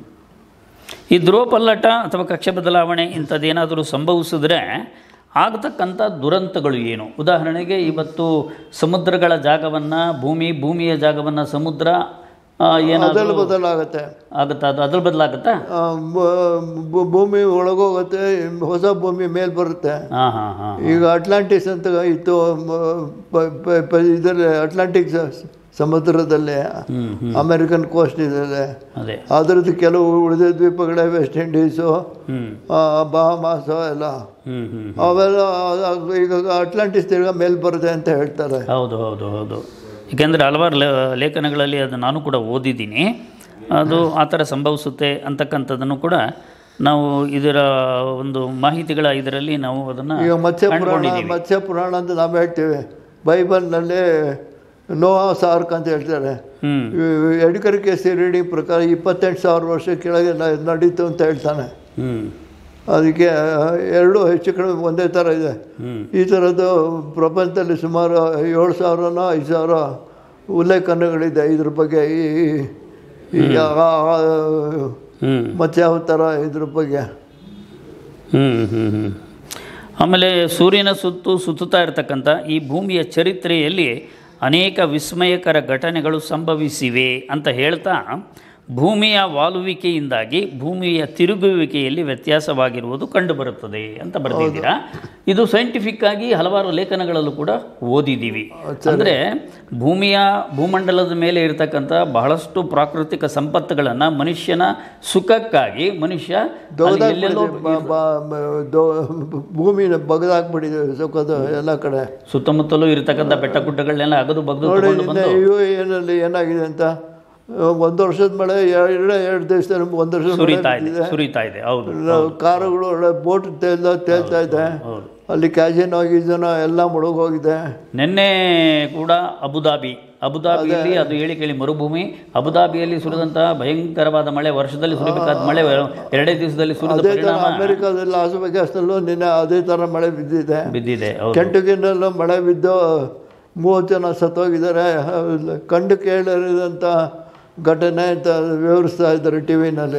ಈ ಧ್ರುವಪಲ್ಲಟ ಅಥವಾ ಕಕ್ಷೆ ಬದಲಾವಣೆ ಇಂಥದ್ದೇನಾದರೂ ಸಂಭವಿಸಿದ್ರೆ ಆಗತಕ್ಕಂಥ ದುರಂತಗಳು ಏನು ಉದಾಹರಣೆಗೆ ಇವತ್ತು ಸಮುದ್ರಗಳ ಜಾಗವನ್ನು ಭೂಮಿ ಭೂಮಿಯ ಜಾಗವನ್ನು ಸಮುದ್ರ ಆ, ಏನಾದರೂ ಅದರಲ್ಲಿ ಬದಲಾಗುತ್ತೆ ಆಗುತ್ತಾ ಅದು ಅದ್ರ ಬದಲಾಗುತ್ತಾ ಆ, ಬ- ಬ- ಭೂಮಿ ಒಳಗೋಗುತ್ತೆ ಹೊಸ ಭೂಮಿ ಮೇಲೆ ಬರುತ್ತೆ ಹಾಂ ಹಾಂ ಹಾಂ ಈಗ ಅಟ್ಲಾಂಟಿಸ್ ಅಂತ ಇತ್ತು ಇದರಲ್ಲಿ ಅಟ್ಲಾಂಟಿಕ್ ಸ- ಸಮುದ್ರದಲ್ಲಿ ಹ್ಞೂ ಹ್ಞೂ ಅಮೆರಿಕನ್ ಕೋಸ್ಟ್ ಇದೆ ಅದೇ ಅದರದ್ದು ಕೆಲವು ಉಳಿದ ದ್ವೀಪಗಳೇ ವೆಸ್ಟ್ ಇಂಡೀಸು ಹ್ಞೂ ಆ, ಬಹಾಮಾಸು ಎಲ್ಲ ಹ್ಞೂ ಹ್ಞೂ ಅವೆಲ್ಲ ಆ- ಈಗ ಅಟ್ಲಾಂಟಿಸ್ ತಿರ್ಗಾ ಮೇಲೆ ಬರುತ್ತೆ ಅಂತ ಹೇಳ್ತಾರೆ ಹೌದು ಹೌದು ಹೌದು ಏಕೆಂದರೆ ಹಲವಾರು ಲೇ- ಲೇಖನಗಳಲ್ಲಿ ಅದು ನಾನು ಕೂಡ ಓದಿದ್ದೀನಿ ಅದು ಆ ಥರ ಸಂಭವಿಸುತ್ತೆ ಅಂತಕ್ಕಂಥದ್ದನ್ನು ಕೂಡ ನಾವು ಇದರ ಒಂದು ಮಾಹಿತಿಗಳ ಇದರಲ್ಲಿ ನಾವು ಅದನ್ನು ಈಗ ಮತ್ಸ್ಯ ಪುರಾಣ ಕಂಡುಕೊಂಡಿದ್ದೀವಿ ಮತ್ಸ್ಯ ಪುರಾಣ ಅಂತ ನಾವು ಹೇಳ್ತೀವಿ ಬೈಬಲ್ನಲ್ಲಿ ನೋವಾ ಸಾರ್ಕ್ ಅಂತ ಹೇಳ್ತಾರೆ ಹ್ಞೂ ಎಡ್ಕರ್ ಕೇಸಿ ರೀಡಿಂಗ್ ಪ್ರಕಾರ ಇಪ್ಪತ್ತೆಂಟು ಸಾವಿರ ವರ್ಷ ಕೆಳಗೆ ನ- ನಡೀತು ಅಂತ ಹೇಳ್ತಾನೆ ಹ್ಞೂ ಅದಕ್ಕೆ ಎರಡು ಹೆಚ್ಚು ಕಡಿಮೆ ಒಂದೇ ಥರ ಇದೆ ಹ್ಞೂ ಈ ಥರದ್ದು ಪ್ರಪಂಚದಲ್ಲಿ ಸುಮಾರು ಏಳು ಸಾವಿರನೋ ಐದು ಸಾವಿರ ಉಲ್ಲೇಖನಗಳಿದೆ ಇದ್ರ ಬಗ್ಗೆ ಈ ಈ ಆ- ಆ- ಹ್ಞೂ ಮತ್ಸ್ಯಾವತಾರ ಇದ್ರ ಬಗ್ಗೆ ಹ್ಞೂ ಹ್ಞೂ ಹ್ಞೂ ಆಮೇಲೆ ಸೂರ್ಯನ ಸುತ್ತು ಸುತ್ತುತ್ತಾ ಇರತಕ್ಕಂಥ ಈ ಭೂಮಿಯ ಚರಿತ್ರೆಯಲ್ಲಿ ಅನೇಕ ವಿಸ್ಮಯಕರ ಘಟನೆಗಳು ಸಂಭವಿಸಿವೆ ಅಂತ ಹೇಳ್ತಾ ಭೂಮಿಯ ವಾಲುವಿಕೆಯಿಂದಾಗಿ ಭೂಮಿಯ ತಿರುಗುವಿಕೆಯಲ್ಲಿ ವ್ಯತ್ಯಾಸವಾಗಿರುವುದು ಕಂಡುಬರುತ್ತದೆ ಅಂತ ಬರೆದಿದ್ದೀರಾ ಇದು ಸೈಂಟಿಫಿಕ್ ಆಗಿ ಹಲವಾರು ಲೇಖನಗಳಲ್ಲೂ ಕೂಡ ಓದಿದ್ದೀವಿ ಅಂದರೆ ಭೂಮಿಯ ಭೂಮಂಡಲದ ಮೇಲೆ ಇರತಕ್ಕಂಥ ಬಹಳಷ್ಟು ಪ್ರಾಕೃತಿಕ ಸಂಪತ್ತುಗಳನ್ನು ಮನುಷ್ಯನ ಸುಖಕ್ಕಾಗಿ ಮನುಷ್ಯ ಅಲ್ಲಿ ಎಲ್ಲೆಲ್ಲೋ ಬ- ಬ- ಬ- ದೊ- ಭೂಮಿನ ಬಗದಾಕ್ಬಿಟ್ಟಿದೆ ಸುಖದ ಎಲ್ಲ ಕಡೆ ಸುತ್ತಮುತ್ತಲೂ ಇರತಕ್ಕಂಥ ಬೆಟ್ಟ ಗುಡ್ಡಗಳನ್ನೆಲ್ಲ ಅಗದು ಬಗ್ದು ನೋಡಿ ತಗೊಂಡು ಇನ್ನು ಬಂದು ಯು ಏನಲ್ಲಿ ಏನಾಗಿದೆ ಅಂತ ಒಂದು ವರ್ಷದ ಮಳೆ ಎರಡು ಎರಡು ದಿವಸದಲ್ಲಿ ಒಂದು ವರ್ಷದ ಮಳೆ ಸುರಿತಾ ಇದೆ ಬಿದ್ದಿದೆ. ಸುರಿತಾ ಇದೆ ಹೌದು ನಾವು ಕಾರುಗಳು ಒಳ್ಳೆ ಬೋಟ್ ತೇಲ್ದ ತೇಲ್ತಾ ಇದೆ ಹೌದು ಅಲ್ಲಿ ಕ್ಯಾಸಿನೋ ಗೀಸಿನೋ ಎಲ್ಲ ಮುಳುಗೋಗಿದೆ ನಿನ್ನೆ ಕೂಡ ಅಬುದಾಬಿ ಅಬುದಾಬಿಯಲ್ಲಿ ಅದು ಹೇಳಿ ಕೇಳಿ ಮರುಭೂಮಿ ಅಬುದಾಬಿಯಲ್ಲಿ ಸುರಿದಂತಹ ಭಯಂಕರವಾದ ಮಳೆ ವರ್ಷದಲ್ಲಿ ಸುರಿಬೇಕಾದ ಮಳೆ ಎರಡೇ ದಿವಸದಲ್ಲಿ ಸುರಿದ ಅದೇ ಥರ ಪರಿಣಾಮ ಅಮೆರಿಕಾದಲ್ಲಿ ಲಾಸ್ ವೆಗಾಸ್ನಲ್ಲೂ ನಿನ್ನೆ ಅದೇ ಥರ ಮಳೆ ಬಿದ್ದಿದೆ ಬಿದ್ದಿದೆ ಹೌದು ಕೆಂಟುಕಿನಲ್ಲೂ ಮಳೆ ಬಿದ್ದು ಮೂವತ್ತು ಜನ ಸತ್ತೋಗಿದ್ದಾರೆ ಕಂಡು ಕೇಳಿದಂಥ ಘಟನೆ ಅಂತ ವಿವರಿಸ್ತಾ ಇದ್ದಾರೆ ಟಿ ವಿನಲ್ಲಿ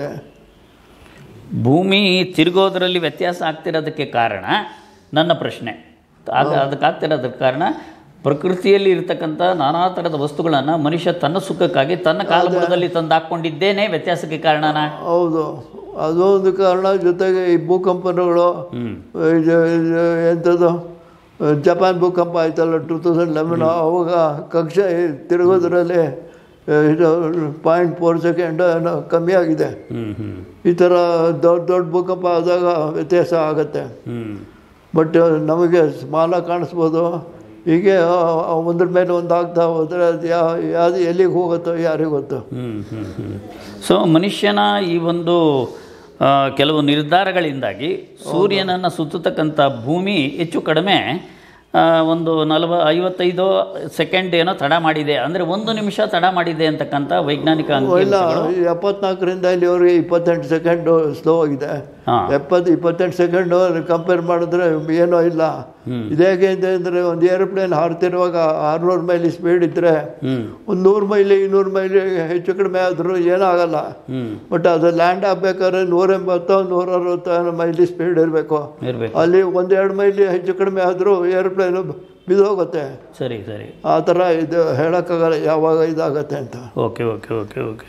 ಭೂಮಿ ತಿರುಗೋದ್ರಲ್ಲಿ ವ್ಯತ್ಯಾಸ ಆಗ್ತಿರೋದಕ್ಕೆ ಕಾರಣ ನನ್ನ ಪ್ರಶ್ನೆ ಆಗ ಅದಕ್ಕೆ ಆಗ್ತಿರೋದಕ್ಕೆ ಕಾರಣ ಪ್ರಕೃತಿಯಲ್ಲಿ ಇರತಕ್ಕಂಥ ನಾನಾ ಥರದ ವಸ್ತುಗಳನ್ನು ಮನುಷ್ಯ ತನ್ನ ಸುಖಕ್ಕಾಗಿ ತನ್ನ ಕಾಲಬುಡದಲ್ಲಿ ತಂದು ಹಾಕ್ಕೊಂಡಿದ್ದೇನೆ ವ್ಯತ್ಯಾಸಕ್ಕೆ ಕಾರಣನಾ ಹೌದು ಅದು ಒಂದು ಕಾರಣ ಜೊತೆಗೆ ಈ ಭೂಕಂಪನಗಳು ಹ್ಮ್ ಇದು ಇದು ಎಂಥದ್ದು ಜಪಾನ್ ಭೂಕಂಪ ಆಯ್ತಲ್ಲ ಟೂ ತೌಸಂಡ್ ಲೆವೆನ್ ಅವಾಗ ಕಕ್ಷೆ ತಿರುಗೋದ್ರಲ್ಲಿ ಇದು ಪಾಯಿಂಟ್ ಫೋರ್ ಸೆಕೆಂಡ್ ಏನೋ ಕಮ್ಮಿ ಆಗಿದೆ ಹ್ಮ್ ಹ್ಮ್ ಈ ಥರ ದೊಡ್ಡ ದೊಡ್ಡ ಭೂಕಂಪ ಆದಾಗ ವ್ಯತ್ಯಾಸ ಆಗುತ್ತೆ ಹ್ಮ್ ಬಟ್ ನಮಗೆ ಸ್ಮಾಲ ಕಾಣಿಸ್ಬೋದು ಹೀಗೆ ಆ, ಒಂದ್ರ ಮೇಲೆ ಒಂದು ಆಗ್ತಾ ಹೋದರೆ ಅದು ಯಾ ಯಾವುದು ಎಲ್ಲಿಗೆ ಹೋಗುತ್ತೋ ಯಾರಿಗೆ ಗೊತ್ತು ಹ್ಮ್ ಹ್ಮ್ ಹ್ಮ್ ಸೊ ಮನುಷ್ಯನ ಈ ಒಂದು ಆ, ಕೆಲವು ನಿರ್ಧಾರಗಳಿಂದಾಗಿ ಸೂರ್ಯನನ್ನು ಸುತ್ತತಕ್ಕಂಥ ಭೂಮಿ ಹೆಚ್ಚು ಕಡಿಮೆ ಆ, ಒಂದು ನಲವ ಐವತ್ತೈದು ಸೆಕೆಂಡ್ ಏನೋ ತಡ ಮಾಡಿದೆ ಅಂದರೆ ಒಂದು ನಿಮಿಷ ತಡ ಮಾಡಿದೆ ಅಂತಕ್ಕಂಥ ವೈಜ್ಞಾನಿಕ ಇಲ್ಲ ಅಂಕಿ ಎಪ್ಪತ್ನಾಲ್ಕರಿಂದ ಇಲ್ಲಿವರೆಗೆ ಇಪ್ಪತ್ತೆಂಟು ಸೆಕೆಂಡು ಸ್ಲೋ ಆಗಿದೆ ಹಾಂ ಎಪ್ಪತ್ತು ಇಪ್ಪತ್ತೆಂಟು ಸೆಕೆಂಡು ಕಂಪೇರ್ ಮಾಡಿದ್ರೆ ಏನೂ ಇಲ್ಲ ಇದೇಗೆ ಇದೆ ಅಂದರೆ ಒಂದು ಏರೋಪ್ಲೇನ್ ಹಾರ್ತಿರುವಾಗ ಆರುನೂರು ಮೈಲಿ ಸ್ಪೀಡ್ ಇದ್ದರೆ ಹ್ಞೂ ಒಂದು ನೂರು ಮೈಲಿ ಇನ್ನೂರು ಮೈಲಿ ಹೆಚ್ಚು ಕಡಿಮೆ ಆದರೂ ಏನಾಗಲ್ಲ ಹ್ಞೂ ಬಟ್ ಅದು ಲ್ಯಾಂಡ್ ಆಗಬೇಕಾದ್ರೆ ನೂರ ಎಂಬತ್ತು ನೂರ ಅರವತ್ತು ಮೈಲಿ ಸ್ಪೀಡ್ ಇರಬೇಕು ಇರಬೇಕು ಅಲ್ಲಿ ಒಂದೆರಡು ಮೈಲಿ ಹೆಚ್ಚು ಕಡಿಮೆ ಆದರೂ ಏರೋಪ್ಲೇನು ಬಿದ್ದೋಗುತ್ತೆ ಸರಿ ಸರಿ ಆ ಥರ ಇದು ಹೇಳೋಕ್ಕಾಗಲ್ಲ ಯಾವಾಗ ಇದಾಗತ್ತೆ ಅಂತ ಓಕೆ ಓಕೆ ಓಕೆ ಓಕೆ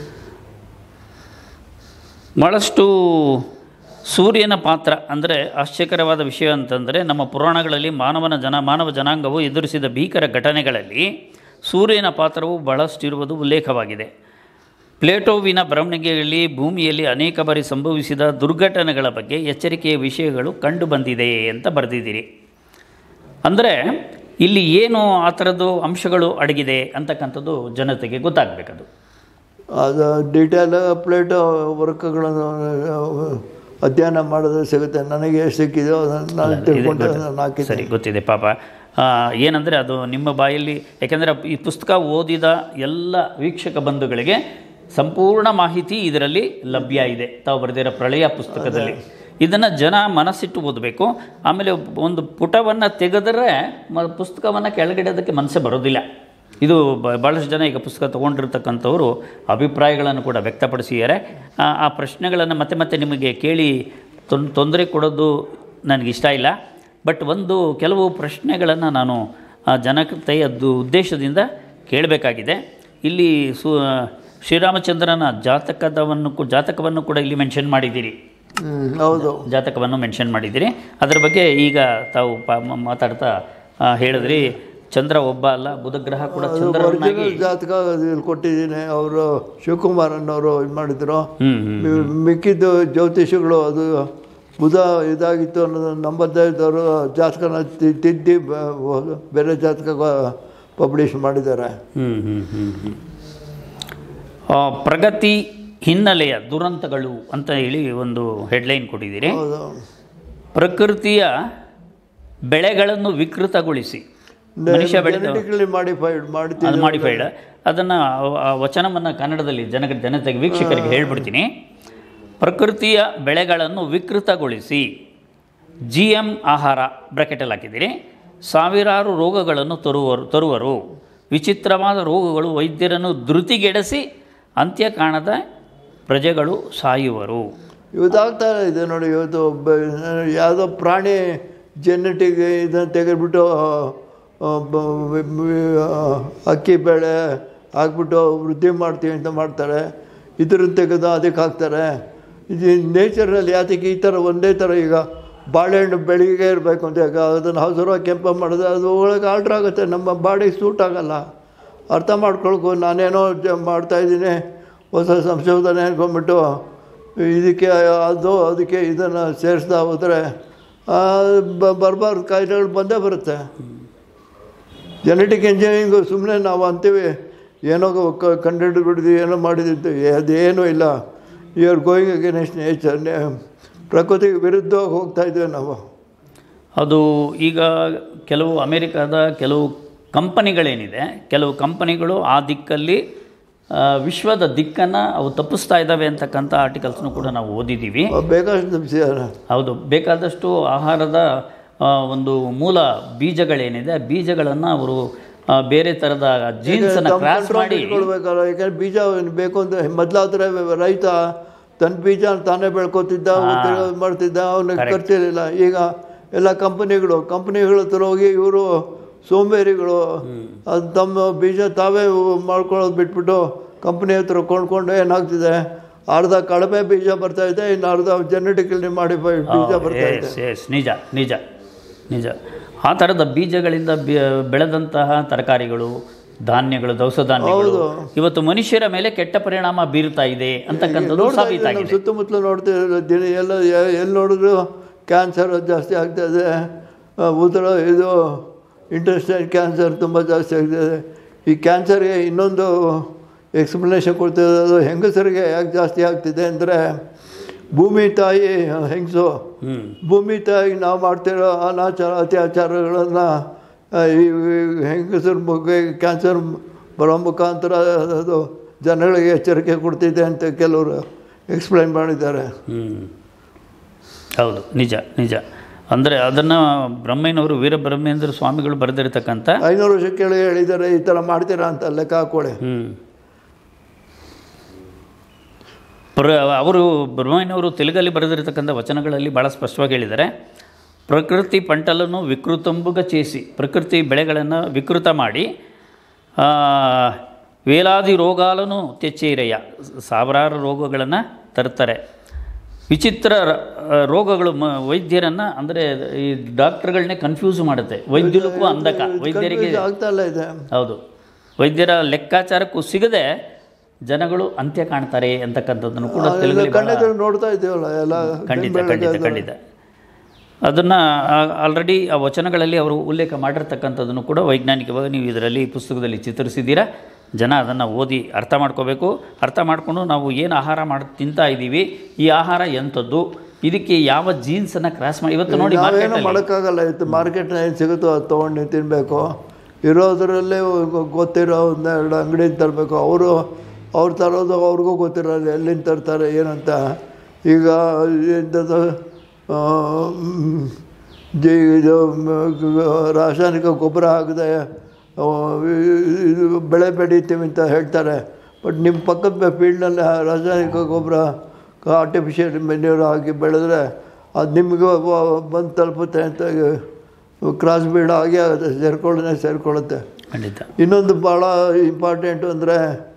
ಭಾಳಷ್ಟು ಸೂರ್ಯನ ಪಾತ್ರ ಅಂದರೆ ಆಶ್ಚರ್ಯಕರವಾದ ವಿಷಯ ಅಂತಂದರೆ ನಮ್ಮ ಪುರಾಣಗಳಲ್ಲಿ ಮಾನವನ ಜನ ಮಾನವ ಜನಾಂಗವು ಎದುರಿಸಿದ ಭೀಕರ ಘಟನೆಗಳಲ್ಲಿ ಸೂರ್ಯನ ಪಾತ್ರವು ಬಹಳಷ್ಟಿರುವುದು ಉಲ್ಲೇಖವಾಗಿದೆ ಪ್ಲೇಟೋವಿನ ಬರವಣಿಗೆಯಲ್ಲಿ ಭೂಮಿಯಲ್ಲಿ ಅನೇಕ ಬಾರಿ ಸಂಭವಿಸಿದ ದುರ್ಘಟನೆಗಳ ಬಗ್ಗೆ ಎಚ್ಚರಿಕೆಯ ವಿಷಯಗಳು ಕಂಡುಬಂದಿದೆ ಅಂತ ಬರೆದಿದ್ದೀರಿ ಅಂದರೆ ಇಲ್ಲಿ ಏನು ಆ ಥರದ್ದು ಅಂಶಗಳು ಅಡಗಿದೆ ಅಂತಕ್ಕಂಥದ್ದು ಜನತೆಗೆ ಗೊತ್ತಾಗಬೇಕದು ಅದು ಡೀಟೇಲ್ ಪ್ಲೇಟ್ ವರ್ಕ್ಗಳನ್ನು ಅಧ್ಯಯನ ಮಾಡಿದ್ರೆ ಸಿಗುತ್ತೆ ನನಗೆ ಎಷ್ಟು ಸಿಕ್ಕಿದೆಯೋ ಅದನ್ನು ನಾನು ತಿಳ್ಕೊಂಡು ನಾನು ಹಾಕಿದ್ದೆ ಸರಿ ಗೊತ್ತಿದೆ ಪಾಪ ಆ, ಏನಂದರೆ ಅದು ನಿಮ್ಮ ಬಾಯಲ್ಲಿ ಯಾಕೆಂದರೆ ಈ ಪುಸ್ತಕ ಓದಿದ ಎಲ್ಲ ವೀಕ್ಷಕ ಬಂಧುಗಳಿಗೆ ಸಂಪೂರ್ಣ ಮಾಹಿತಿ ಇದರಲ್ಲಿ ಲಭ್ಯ ಇದೆ ತಾವು ಬರೆದಿರೋ ಪ್ರಳಯ ಪುಸ್ತಕದಲ್ಲಿ ಇದನ್ನು ಜನ ಮನಸ್ಸಿಟ್ಟು ಓದಬೇಕು ಆಮೇಲೆ ಒಂದು ಪುಟವನ್ನು ತೆಗೆದರೆ ಮ ಪುಸ್ತಕವನ್ನು ಕೆಳಗಿಡೋದಕ್ಕೆ ಮನಸ್ಸೇ ಬರೋದಿಲ್ಲ ಇದು ಬ- ಭಾಳಷ್ಟು ಜನ ಈಗ ಪುಸ್ತಕ ತೊಗೊಂಡಿರ್ತಕ್ಕಂಥವ್ರು ಅಭಿಪ್ರಾಯಗಳನ್ನು ಕೂಡ ವ್ಯಕ್ತಪಡಿಸಿದ್ದಾರೆ ಆ ಆ ಪ್ರಶ್ನೆಗಳನ್ನು ಮತ್ತೆ ಮತ್ತೆ ನಿಮಗೆ ಕೇಳಿ ತೊನ್ ತೊಂದರೆ ಕೊಡೋದು ನನಗಿಷ್ಟ ಇಲ್ಲ ಬಟ್ ಒಂದು ಕೆಲವು ಪ್ರಶ್ನೆಗಳನ್ನು ನಾನು ಆ ಜನತೆಯದ್ದು ಉದ್ದೇಶದಿಂದ ಕೇಳಬೇಕಾಗಿದೆ ಇಲ್ಲಿ ಸು ಶ್ರೀರಾಮಚಂದ್ರನ ಜಾತಕದವನ್ನು ಕೂ- ಜಾತಕವನ್ನು ಕೂಡ ಇಲ್ಲಿ ಮೆನ್ಷನ್ ಮಾಡಿದ್ದೀರಿ ಹ್ಮ್, ಹೌದು ಜಾತಕವನ್ನು ಮೆನ್ಷನ್ ಮಾಡಿದ್ದೀರಿ ಅದರ ಬಗ್ಗೆ ಈಗ ತಾವು ಪ- ಮ- ಮಾತಾಡ್ತಾ ಆ, ಹೇಳಿದ್ರಿ ಚಂದ್ರ ಒಬ್ಬ ಅಲ್ಲ ಬುಧಗ್ರಹ ಕೂಡ ಚಂದ್ರನಾಗಿ ಒರಿಜಿನಲ್ ಜಾತಕ ಇಲ್ಲಿ ಕೊಟ್ಟಿದ್ದೀನಿ ಅವರು ಶಿವಕುಮಾರ್ ಅನ್ನೋರು ಇದು ಮಾಡಿದ್ರು ಹ್ಞೂ ಹ್ಞೂ ಮಿ- ಮಿಕ್ಕಿದ್ದು ಜ್ಯೋತಿಷಿಗಳು ಅದು ಬುಧ ಇದಾಗಿತ್ತು ಅನ್ನೋದನ್ನು ನಂಬದೇ ಇದ್ದವರು ಜಾತಕನ ತಿ- ತಿದ್ದಿ ಬ- ಬೇರೆ ಜಾತಕ ಪಬ್ಲಿಷ್ ಮಾಡಿದ್ದಾರೆ ಹ್ಞೂ ಹ್ಞೂ ಹ್ಞೂ ಹ್ಞೂ ಆ, ಪ್ರಗತಿ ಹಿನ್ನೆಲೆಯ ದುರಂತಗಳು ಅಂತ ಹೇಳಿ ಒಂದು ಹೆಡ್ಲೈನ್ ಕೊಟ್ಟಿದ್ದೀರಿ ಹೌದು ಪ್ರಕೃತಿಯ ಬೆಳೆಗಳನ್ನು ವಿಕೃತಗೊಳಿಸಿ ಮನುಷ್ಯ ಬೆಳೆದ ಜೆನೆಟಿಕಲಿ ಮಾಡಿಫೈಡ್ ಅದು ಮಾಡ್ತೀವಿ ಮಾಡಿಫೈಡ್ ಅದನ್ನು ಆ ವಚನವನ್ನು ಕನ್ನಡದಲ್ಲಿ ಜನ ಜನತೆಗೆ ವೀಕ್ಷಕರಿಗೆ ಹೇಳ್ಬಿಡ್ತೀನಿ ಪ್ರಕೃತಿಯ ಬೆಳೆಗಳನ್ನು ವಿಕೃತಗೊಳಿಸಿ ಜಿ ಎಮ್ ಆಹಾರ ಬ್ರಾಕೆಟಲ್ಲಿ ಹಾಕಿದ್ದೀರಿ ಸಾವಿರಾರು ರೋಗಗಳನ್ನು ತರುವರು ತರುವರು ವಿಚಿತ್ರವಾದ ರೋಗಗಳು ವೈದ್ಯರನ್ನು ಧೃತಿಗೆಡಿಸಿ ಅಂತ್ಯ ಕಾಣದ ಪ್ರಜೆಗಳು ಸಾಯುವರು ಇವತ್ತಾಗ್ತಾ ಇದೆ ನೋಡಿ ಇವತ್ತು ಒಬ್ಬ ಯಾವುದೋ ಪ್ರಾಣಿ ಜೆನೆಟಿಕ್ ಇದನ್ನು ತೆಗೆದ್ಬಿಟ್ಟು ಆ, ಬ- ಬ- ಅಕ್ಕಿ ಬೇಳೆ ಹಾಕ್ಬಿಟ್ಟು ವೃದ್ಧಿ ಮಾಡ್ತೀವಿ ಅಂತ ಮಾಡ್ತಾರೆ ಇದ್ರದ್ದು ತೆಗೆದು ಅದಕ್ಕೆ ಹಾಕ್ತಾರೆ ಇದು ನೇಚರಲ್ಲಿ ಯಾತಕ್ಕೆ ಈ ಥರ ಒಂದೇ ಥರ ಈಗ ಬಾಳೆಹಣ್ಣು ಬೆಳಿಗ್ಗೆ ಇರಬೇಕು ಅಂತ ಈಗ ಅದನ್ನು ಹಸಿರು ಕೆಂಪ ಮಾಡಿದ್ರೆ ಅದು ಒಳಗೆ ಆರ್ಡ್ರ್ ಆಗುತ್ತೆ ನಮ್ಮ ಬಾಡಿಗೆ ಸೂಟ್ ಆಗಲ್ಲ ಅರ್ಥ ಮಾಡ್ಕೊಳ್ಕೊ ನಾನೇನೋ ಜ ಮಾಡ್ತಾಯಿದ್ದೀನಿ ಹೊಸ ಸಂಶೋಧನೆ ಅಂದ್ಕೊಂಡ್ಬಿಟ್ಟು ಇದಕ್ಕೆ ಅದು ಅದಕ್ಕೆ ಇದನ್ನು ಸೇರಿಸ್ತಾ ಹೋದರೆ ಬರಬಾರ್ದು ಕಾಯಿಲೆಗಳು ಬಂದೇ ಬರುತ್ತೆ ಜೆನೆಟಿಕ್ ಇಂಜಿನಿಯರಿಂಗು ಸುಮ್ಮನೆ ನಾವು ಅಂತೀವಿ ಏನೋ ಕ- ಕಂಡುಹಿಡಿದ್ಬಿಡ್ತೀವಿ ಏನೋ ಮಾಡಿದ್ದೀವಿ ಅದೇನೂ ಇಲ್ಲ you are going against nature ಪ್ರಕೃತಿಗೆ ವಿರುದ್ಧವಾಗಿ ಹೋಗ್ತಾ ಇದ್ದೇವೆ ನಾವು ಅದು ಈಗ ಕೆಲವು ಅಮೇರಿಕಾದ ಕೆಲವು ಕಂಪನಿಗಳೇನಿದೆ ಕೆಲವು ಕಂಪನಿಗಳು ಆ ದಿಕ್ಕಲ್ಲಿ ಆ, ವಿಶ್ವದ ದಿಕ್ಕನ್ನು ಅವು ತಪ್ಪಿಸ್ತಾ ಇದ್ದಾವೆ ಅಂತಕ್ಕಂಥ ಆರ್ಟಿಕಲ್ಸ್ನು ಕೂಡ ನಾವು ಓದಿದ್ದೀವಿ ಬೇಕಾದಷ್ಟು ಬಿಸಿದ್ದಾರೆ ಹೌದು ಬೇಕಾದಷ್ಟು ಆಹಾರದ ಆ, ಒಂದು ಮೂಲ ಬೀಜಗಳೇನಿದೆ ಆ ಬೀಜಗಳನ್ನು ಅವರು ಆ, ಬೇರೆ ಥರದ ಜೀನ್ಸನ್ನು ಕ್ರಾಸ್ ಮಾಡಿ ಇಟ್ಕೊಳ್ಬೇಕಲ್ಲ ಯಾಕಂದ್ರೆ ಬೀಜ ಬೇಕು ಅಂತ ಮೊದಲಾದ್ರೆ ರೈತ ತನ್ನ ಬೀಜ ತಾನೇ ಬೆಳ್ಕೊತಿದ್ದ ಉದ್ಯೋಗ ಮಾಡ್ತಿದ್ದ ಅವನಿಗೆ ಖರ್ಚಿರಲಿಲ್ಲ ಈಗ ಎಲ್ಲ ಕಂಪನಿಗಳು ಕಂಪನಿಗಳ ಹತ್ರ ಹೋಗಿ ಇವರು ಸೋಂಬೇರಿಗಳು ಅದು ತಮ್ಮ ಬೀಜ ತಾವೇ ಮಾಡ್ಕೊಳ್ಳೋದು ಬಿಟ್ಬಿಟ್ಟು ಕಂಪ್ನಿ ಹತ್ರ ಕೊಂಡ್ಕೊಂಡು ಏನಾಗ್ತಿದೆ ಅರ್ಧ ಕಡಿಮೆ ಬೀಜ ಬರ್ತಾ ಇದೆ ಇನ್ನು ಅರ್ಧ ಜೆನೆಟಿಕಲಿ ಮಾಡಿಫೈಡ್ ಬೀಜ ಬರ್ತಾ ಇದೆ ಎಸ್ ಎಸ್ ನಿಜ ನಿಜ ನಿಜ ಆ ಥರದ ಬೀಜಗಳಿಂದ ಬೆ- ಬೆಳೆದಂತಹ ತರಕಾರಿಗಳು ಧಾನ್ಯಗಳು ದವಸ ಧಾನ್ಯಗಳು ಇವತ್ತು ಮನುಷ್ಯರ ಮೇಲೆ ಕೆಟ್ಟ ಪರಿಣಾಮ ಬೀರ್ತಾ ಇದೆ ಅಂತಕ್ಕಂಥದ್ದು ನೋಡ್ತಾ ಇದ್ದೀವಿ ನಮ್ಮ ಸಾಬೀತಾಗಿದೆ ಸುತ್ತಮುತ್ತಲು ನೋಡ್ತಿರೋ ದಿನ ಎಲ್ಲ ಎಲ್ಲಿ ನೋಡಿದ್ರು ಕ್ಯಾನ್ಸರ್ ಜಾಸ್ತಿ ಆಗ್ತಾಯಿದೆ ಉದರ ಇದು ಇಂಟೆಸ್ಟೈನ್ ಕ್ಯಾನ್ಸರ್ ತುಂಬ ಜಾಸ್ತಿ ಆಗ್ತಾಯಿದೆ ಈ ಕ್ಯಾನ್ಸರ್ಗೆ ಇನ್ನೊಂದು ಎಕ್ಸ್ಪ್ಲನೇಷನ್ ಕೊಡ್ತಿರೋದು ಹೆಂಗಸರಿಗೆ ಯಾಕೆ ಜಾಸ್ತಿ ಆಗ್ತಿದೆ ಅಂದರೆ ಭೂಮಿ ತಾಯಿ ಹೆಂಗಸು ಹ್ಞೂ ಭೂಮಿ ತಾಯಿಗೆ ನಾವು ಮಾಡ್ತಿರೋ ಅನಾಚಾರ ಅತ್ಯಾಚಾರಗಳನ್ನು ಈ ಹೆಂಗಸರ ಬಗ್ಗೆ ಕ್ಯಾನ್ಸರ್ ಬರೋ ಮುಖಾಂತರ ಅದು ಜನಗಳಿಗೆ ಎಚ್ಚರಿಕೆ ಕೊಡ್ತಿದೆ ಅಂತ ಕೆಲವರು ಎಕ್ಸ್ಪ್ಲೈನ್ ಮಾಡಿದ್ದಾರೆ ಹ್ಞೂ ಹೌದು ನಿಜ ನಿಜ ಅಂದರೆ ಅದನ್ನು ಬ್ರಹ್ಮಯ್ಯನವರು ವೀರಬ್ರಹ್ಮೇಂದ್ರ ಸ್ವಾಮಿಗಳು ಬರೆದಿರತಕ್ಕಂಥ ಐನೂರು ವರ್ಷ ಕೆಳಗೆ ಹೇಳಿದ್ದಾರೆ ಈ ಥರ ಮಾಡ್ತೀರಾ ಅಂತ ಲೆಕ್ಕ ಹಾಕೊಳ್ಳಿ ಹ್ಞೂ ಪ್ರ ಅವರು ಬ್ರಹ್ಮಯ್ಯನವರು ತೆಲುಗಲ್ಲಿ ಬರೆದಿರತಕ್ಕಂಥ ವಚನಗಳಲ್ಲಿ ಭಾಳ ಸ್ಪಷ್ಟವಾಗಿ ಹೇಳಿದ್ದಾರೆ ಪ್ರಕೃತಿ ಪಂಟಲನ್ನು ವಿಕೃತಂಬುಗ ಚೇಸಿ ಪ್ರಕೃತಿ ಬೆಳೆಗಳನ್ನು ವಿಕೃತ ಮಾಡಿ ಆ, ವೇಲಾದಿ ರೋಗಾలను ತೆಚ್ಚೇರಯ್ಯ ಸಾವಿರಾರು ರೋಗಗಳನ್ನು ತರ್ತಾರೆ ವಿಚಿತ್ರ ರ- ರೋಗಗಳು ಮ ವೈದ್ಯರನ್ನು ಅಂದರೆ ಈ ಡಾಕ್ಟರ್ಗಳನ್ನೇ ಕನ್ಫ್ಯೂಸ್ ಮಾಡುತ್ತೆ ವೈದ್ಯುಲಕ್ಕೂ ಅಂಧಕ ವೈದ್ಯರಿಗೆ Confuse ಆಗ್ತಾ ಇಲ್ಲ ಇದೆ ಹೌದು ವೈದ್ಯರ ಲೆಕ್ಕಾಚಾರಕ್ಕೂ ಸಿಗದೆ ಜನಗಳು ಅಂತ್ಯ ಕಾಣ್ತಾರೆ ಅಂತಕ್ಕಂಥದ್ದನ್ನು ಕೂಡ ತೆಲುಗಲ್ಲಿ ಬಹಳ ಕಣ್ಣೆದುರು ನೋಡ್ತಾ ಇದ್ದೀವಲ್ಲ ಎಲ್ಲ ಖಂಡಿತ ಬೆಳಗ್ಗೆ ಖಂಡಿತ ಅದು. ಖಂಡಿತ ಅದನ್ನು ಆಲ್ರೆಡಿ ಆ ವಚನಗಳಲ್ಲಿ ಅವರು ಉಲ್ಲೇಖ ಮಾಡಿರ್ತಕ್ಕಂಥದ್ದನ್ನು ಕೂಡ ವೈಜ್ಞಾನಿಕವಾಗಿ ನೀವು ಇದರಲ್ಲಿ ಪುಸ್ತಕದಲ್ಲಿ ಚಿತ್ರಿಸಿದ್ದೀರಾ ಜನ ಅದನ್ನು ಓದಿ ಅರ್ಥ ಮಾಡ್ಕೋಬೇಕು ಅರ್ಥ ಮಾಡಿಕೊಂಡು ನಾವು ಏನು ಆಹಾರ ಮಾಡಿ ತಿಂತಾ ಇದ್ದೀವಿ ಈ ಆಹಾರ ಎಂಥದ್ದು ಇದಕ್ಕೆ ಯಾವ ಜೀನ್ಸನ್ನು ಕ್ರಾಸ್ ಮಾಡಿ ಇವತ್ತು ನೋಡಿ ನಾವೇನು ಮಾರ್ಕೆಟಲ್ಲಿ ಮಾಡೋಕ್ಕಾಗಲ್ಲ ಇತ್ತು ಮಾರ್ಕೆಟ್ನ ಏನು ಸಿಗುತ್ತೋ ಅದು ತೊಗೊಂಡು ನೀವು ತಿನ್ನಬೇಕು ಇರೋದ್ರಲ್ಲೇ ಗೊ- ಗೊತ್ತಿರೋ ಒಂದೆರಡು ಅಂಗಡಿ ತರಬೇಕು ಅವರು ಅವ್ರು ತರೋದು ಅವ್ರಿಗೂ ಗೊತ್ತಿರೋದು ಎಲ್ಲಿಂದ ತರ್ತಾರೆ ಏನಂತ ಈಗ ಇಂಥದ್ದು ಆ, ಮ್, ಜಿ ಇದು ಮ್, ರಾಸಾಯನಿಕ ಗೊಬ್ಬರ ಹಾಕದೆ ಆ, ಇದು ಬೆಳೆ ಬೆಳಿತೀವಿ ಅಂತ ಹೇಳ್ತಾರೆ ಬಟ್ ನಿಮ್ಮ ಪಕ್ಕದ ಫೀಲ್ಡ್ನಲ್ಲಿ ರಾಸಾಯನಿಕ ಗೊಬ್ಬರ ಆರ್ಟಿಫಿಷಿಯಲ್ ಮೆನ್ಯೂರ್ ಹಾಕಿ ಬೆಳೆದ್ರೆ ಅದು ನಿಮಗೆ ಬಂದು ತಲುಪುತ್ತೆ ಅಂತ ಕ್ರಾಸ್ ಬೀಡ್ ಆಗೇ ಆಗುತ್ತೆ ಸೇರ್ಕೊಳ್ಳೆ ಸೇರಿಕೊಳ್ಳುತ್ತೆ ಖಂಡಿತ ಇನ್ನೊಂದು ಭಾಳ ಇಂಪಾರ್ಟೆಂಟು ಅಂದರೆ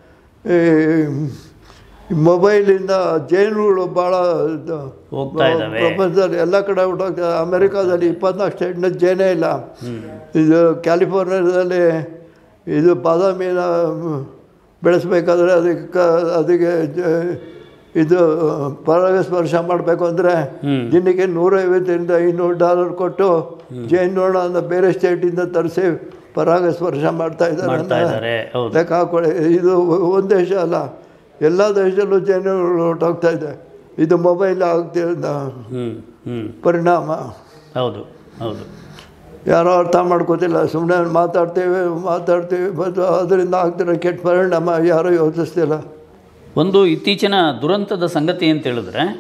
ಈ ಮೊಬೈಲಿಂದ ಜೈನುಗಳು ಭಾಳ ಇದು ಹೋಗ್ತಾ ಇದ್ದಾವೆ. ಪ್ರಪಂಚದಲ್ಲಿ ಎಲ್ಲ ಕಡೆ ಹೊಟ್ಟೋಗ್ತದೆ ಅಮೆರಿಕಾದಲ್ಲಿ ಇಪ್ಪತ್ನಾಲ್ಕು ಸ್ಟೇಟ್ನ ಜೇನೇ ಇಲ್ಲ ಇದು ಕ್ಯಾಲಿಫೋರ್ನಿಯಾದಲ್ಲಿ ಇದು ಬಾದಾಮಿನ ಬೆಳೆಸ್ಬೇಕಾದ್ರೆ ಅದಕ್ಕೆ ಕ- ಅದಕ್ಕೆ ಜ- ಇದು ಪರಾಗಸ್ಪರ್ಶ ಮಾಡಬೇಕು ಅಂದರೆ ಹ್ಮ್. ದಿನಕ್ಕೆ ನೂರೈವತ್ತರಿಂದ ಐನೂರು ಡಾಲರ್ ಕೊಟ್ಟು ಜೇನುನೊಣ ಅಂತ ಬೇರೆ ಸ್ಟೇಟಿಂದ ತರಿಸಿ ಪರಾಗಸ್ಪರ್ಶ ಮಾಡ್ತಾ ಇದ್ದಾರೆ ಮಾಡ್ತಾ ಅಂತ ಇದ್ದಾರೆ ಹೌದು ಲೆಕ್ಕ ಹಾಕೊಳ್ಳಿ ಇದು ಒಂದು ದೇಶ ಅಲ್ಲ ಎಲ್ಲ ದೇಶದಲ್ಲೂ ಜೇನುಗಳು ಹೊರಟೋಗ್ತಾ ಇದೆ ಇದು ಮೊಬೈಲ್ ಆಗ್ತಿರೋ ಹ್ಞೂ ಹ್ಞೂ ಪರಿಣಾಮ ಹೌದು ಹೌದು ಯಾರೋ ಅರ್ಥ ಮಾಡ್ಕೋತಿಲ್ಲ ಸುಮ್ಮನೆ ಮಾತಾಡ್ತೀವಿ ಮಾತಾಡ್ತೀವಿ ಬಟ್ ಅದರಿಂದ ಆಗ್ತಿರೋ ಕೆಟ್ಟ ಪರಿಣಾಮ ಯಾರೂ ಯೋಚಿಸ್ತಿಲ್ಲ ಒಂದು ಇತ್ತೀಚಿನ ದುರಂತದ ಸಂಗತಿ ಅಂತ ಹೇಳಿದ್ರೆ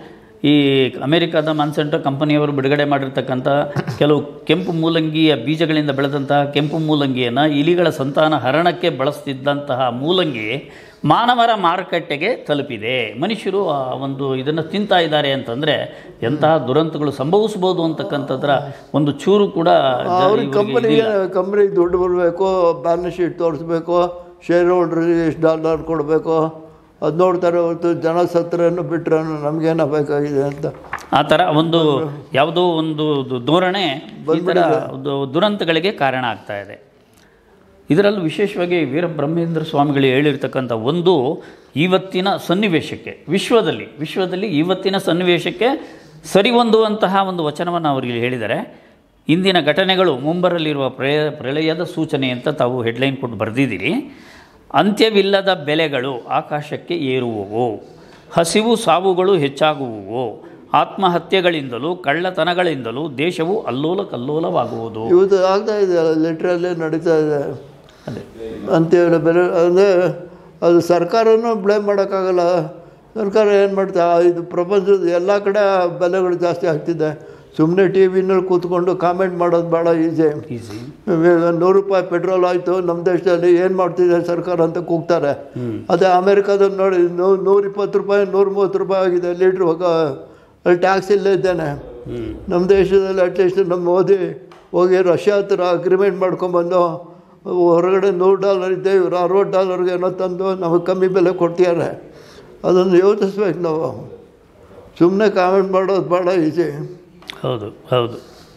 ಈ ಅಮೆರಿಕದ ಮಾನ್ಸೆಂಟೋ ಕಂಪನಿಯವರು ಬಿಡುಗಡೆ ಮಾಡಿರ್ತಕ್ಕಂಥ ಕೆಲವು ಕೆಂಪು ಮೂಲಂಗಿಯ ಬೀಜಗಳಿಂದ ಬೆಳೆದಂತಹ ಕೆಂಪು ಮೂಲಂಗಿಯನ್ನು ಇಲಿಗಳ ಸಂತಾನ ಹರಣಕ್ಕೆ ಬಳಸ್ತಿದ್ದಂತಹ ಮೂಲಂಗಿ ಮಾನವರ ಮಾರುಕಟ್ಟೆಗೆ ತಲುಪಿದೆ ಮನುಷ್ಯರು ಆ ಒಂದು ಇದನ್ನು ತಿಂತಾ ಇದ್ದಾರೆ ಅಂತಂದರೆ ಎಂತಹ ದುರಂತಗಳು ಸಂಭವಿಸ್ಬೋದು ಅಂತಕ್ಕಂಥದ್ರ ಒಂದು ಚೂರು ಕೂಡ ಜ- ಅವ್ರಿಗೆ ಇವ್ರಿಗೆ ಕಂಪನಿಗೆ ಕಂಪ್ನಿಗೆ ದುಡ್ಡು ಬರಬೇಕು ಬ್ಯಾಲೆನ್ಸ್ ಶೀಟ್ ತೋರಿಸ್ಬೇಕು ಶೇರ್ ಹೋಲ್ಡ್ರಿಗೆ ಎಷ್ಟು ಡಾಲರ್ ಕೊಡಬೇಕು ಅದು ನೋಡ್ತಾರೆ ಹೊರತು ಜನ ಸತ್ತರನ್ನು ಬಿಟ್ಟರೆ ನಮಗೇನ ಬೇಕಾಗಿದೆ ಅಂತ ಆ ಥರ ಒಂದು ಯಾವುದೋ ಒಂದು ದು- ಧೋರಣೆ ಈ ಥರ ಒಂದು ದುರಂತಗಳಿಗೆ ಕಾರಣ ಆಗ್ತಾ ಇದೆ ಇದರಲ್ಲೂ ವಿಶೇಷವಾಗಿ ವೀರಬ್ರಹ್ಮೇಂದ್ರ ಸ್ವಾಮಿಗಳು ಹೇಳಿರ್ತಕ್ಕಂಥ ಒಂದು ಇವತ್ತಿನ ಸನ್ನಿವೇಶಕ್ಕೆ ವಿಶ್ವದಲ್ಲಿ ವಿಶ್ವದಲ್ಲಿ ಇವತ್ತಿನ ಸನ್ನಿವೇಶಕ್ಕೆ ಸರಿಹೊಂದುವಂತಹ ಒಂದು ವಚನವನ್ನು ಅವರಿಗೆ ಹೇಳಿದ್ದಾರೆ ಇಂದಿನ ಘಟನೆಗಳು ಮುಂಬರಲಿರುವ ಪ್ರಯ ಪ್ರಳಯದ ಸೂಚನೆ ಅಂತ ತಾವು ಹೆಡ್ಲೈನ್ ಕೊಟ್ಟು ಬರೆದಿದ್ದೀರಿ ಅಂತ್ಯವಿಲ್ಲದ ಬೆಲೆಗಳು ಆಕಾಶಕ್ಕೆ ಏರುವವು ಹಸಿವು ಸಾವುಗಳು ಹೆಚ್ಚಾಗುವುವು ಆತ್ಮಹತ್ಯೆಗಳಿಂದಲೂ ಕಳ್ಳತನಗಳಿಂದಲೂ ದೇಶವು ಅಲ್ಲೋಲ ಕಲ್ಲೋಲವಾಗುವುದು ಇವತ್ತು ಆಗ್ತಾ ಇದೆ ಲಿಟ್ರಲ್ಲೇ ನಡೀತಾ ಇದೆ ಅದೇ ಅಂತೀವಲ್ಲ ಬೆಲೆ ಅಂದರೆ ಅದು ಸರ್ಕಾರನೂ ಬ್ಲೇಮ್ ಮಾಡೋಕ್ಕಾಗಲ್ಲ ಸರ್ಕಾರ ಏನು ಮಾಡ್ತಾ ಇದು ಪ್ರಪಂಚದ ಎಲ್ಲ ಕಡೆ ಬೆಲೆಗಳು ಜಾಸ್ತಿ ಆಗ್ತಿದೆ ಸುಮ್ಮನೆ ಟಿ ವಿನಲ್ಲಿ ಕೂತ್ಕೊಂಡು ಕಾಮೆಂಟ್ ಮಾಡೋದು ಭಾಳ ಈಸಿ ಈಸಿ ಇವಾಗ ನೂರು ರೂಪಾಯಿ ಪೆಟ್ರೋಲ್ ಆಯಿತು ನಮ್ಮ ದೇಶದಲ್ಲಿ ಏನು ಮಾಡ್ತಿದೆ ಸರ್ಕಾರ ಅಂತ ಕೂಗ್ತಾರೆ ಅದೇ ಅಮೇರಿಕಾದಲ್ಲಿ ನೋಡಿ ನೂ ನೂರ ಇಪ್ಪತ್ತು ರೂಪಾಯಿ ನೂರ ಮೂವತ್ತು ರೂಪಾಯಿ ಆಗಿದೆ ಲೀಟ್ರ್ ಹೋಗ ಅಲ್ಲಿ ಟ್ಯಾಕ್ಸ್ ಇಲ್ಲೇ ಇದ್ದೇನೆ ನಮ್ಮ ದೇಶದಲ್ಲಿ ಅಟ್ಲೀಸ್ಟ್ ನಮ್ಮ ಮೋದಿ ಹೋಗಿ ರಷ್ಯಾ ಹತ್ರ ಅಗ್ರಿಮೆಂಟ್ ಮಾಡ್ಕೊಂಬಂದು ಹೊರಗಡೆ ನೂರು ಡಾಲರ್ ಇದ್ದೆ ಇವರು ಅರವತ್ತು ಡಾಲರ್ಗೆ ಏನೋ ತಂದು ನಮಗೆ ಕಮ್ಮಿ ಬೆಲೆ ಕೊಡ್ತಿದ್ದಾರೆ ಅದನ್ನು ಯೋಚಿಸ್ಬೇಕು ನಾವು ಸುಮ್ಮನೆ ಕಾಮೆಂಟ್ ಮಾಡೋದು ಭಾಳ ಈಸಿ ಹೌದು ಹೌದು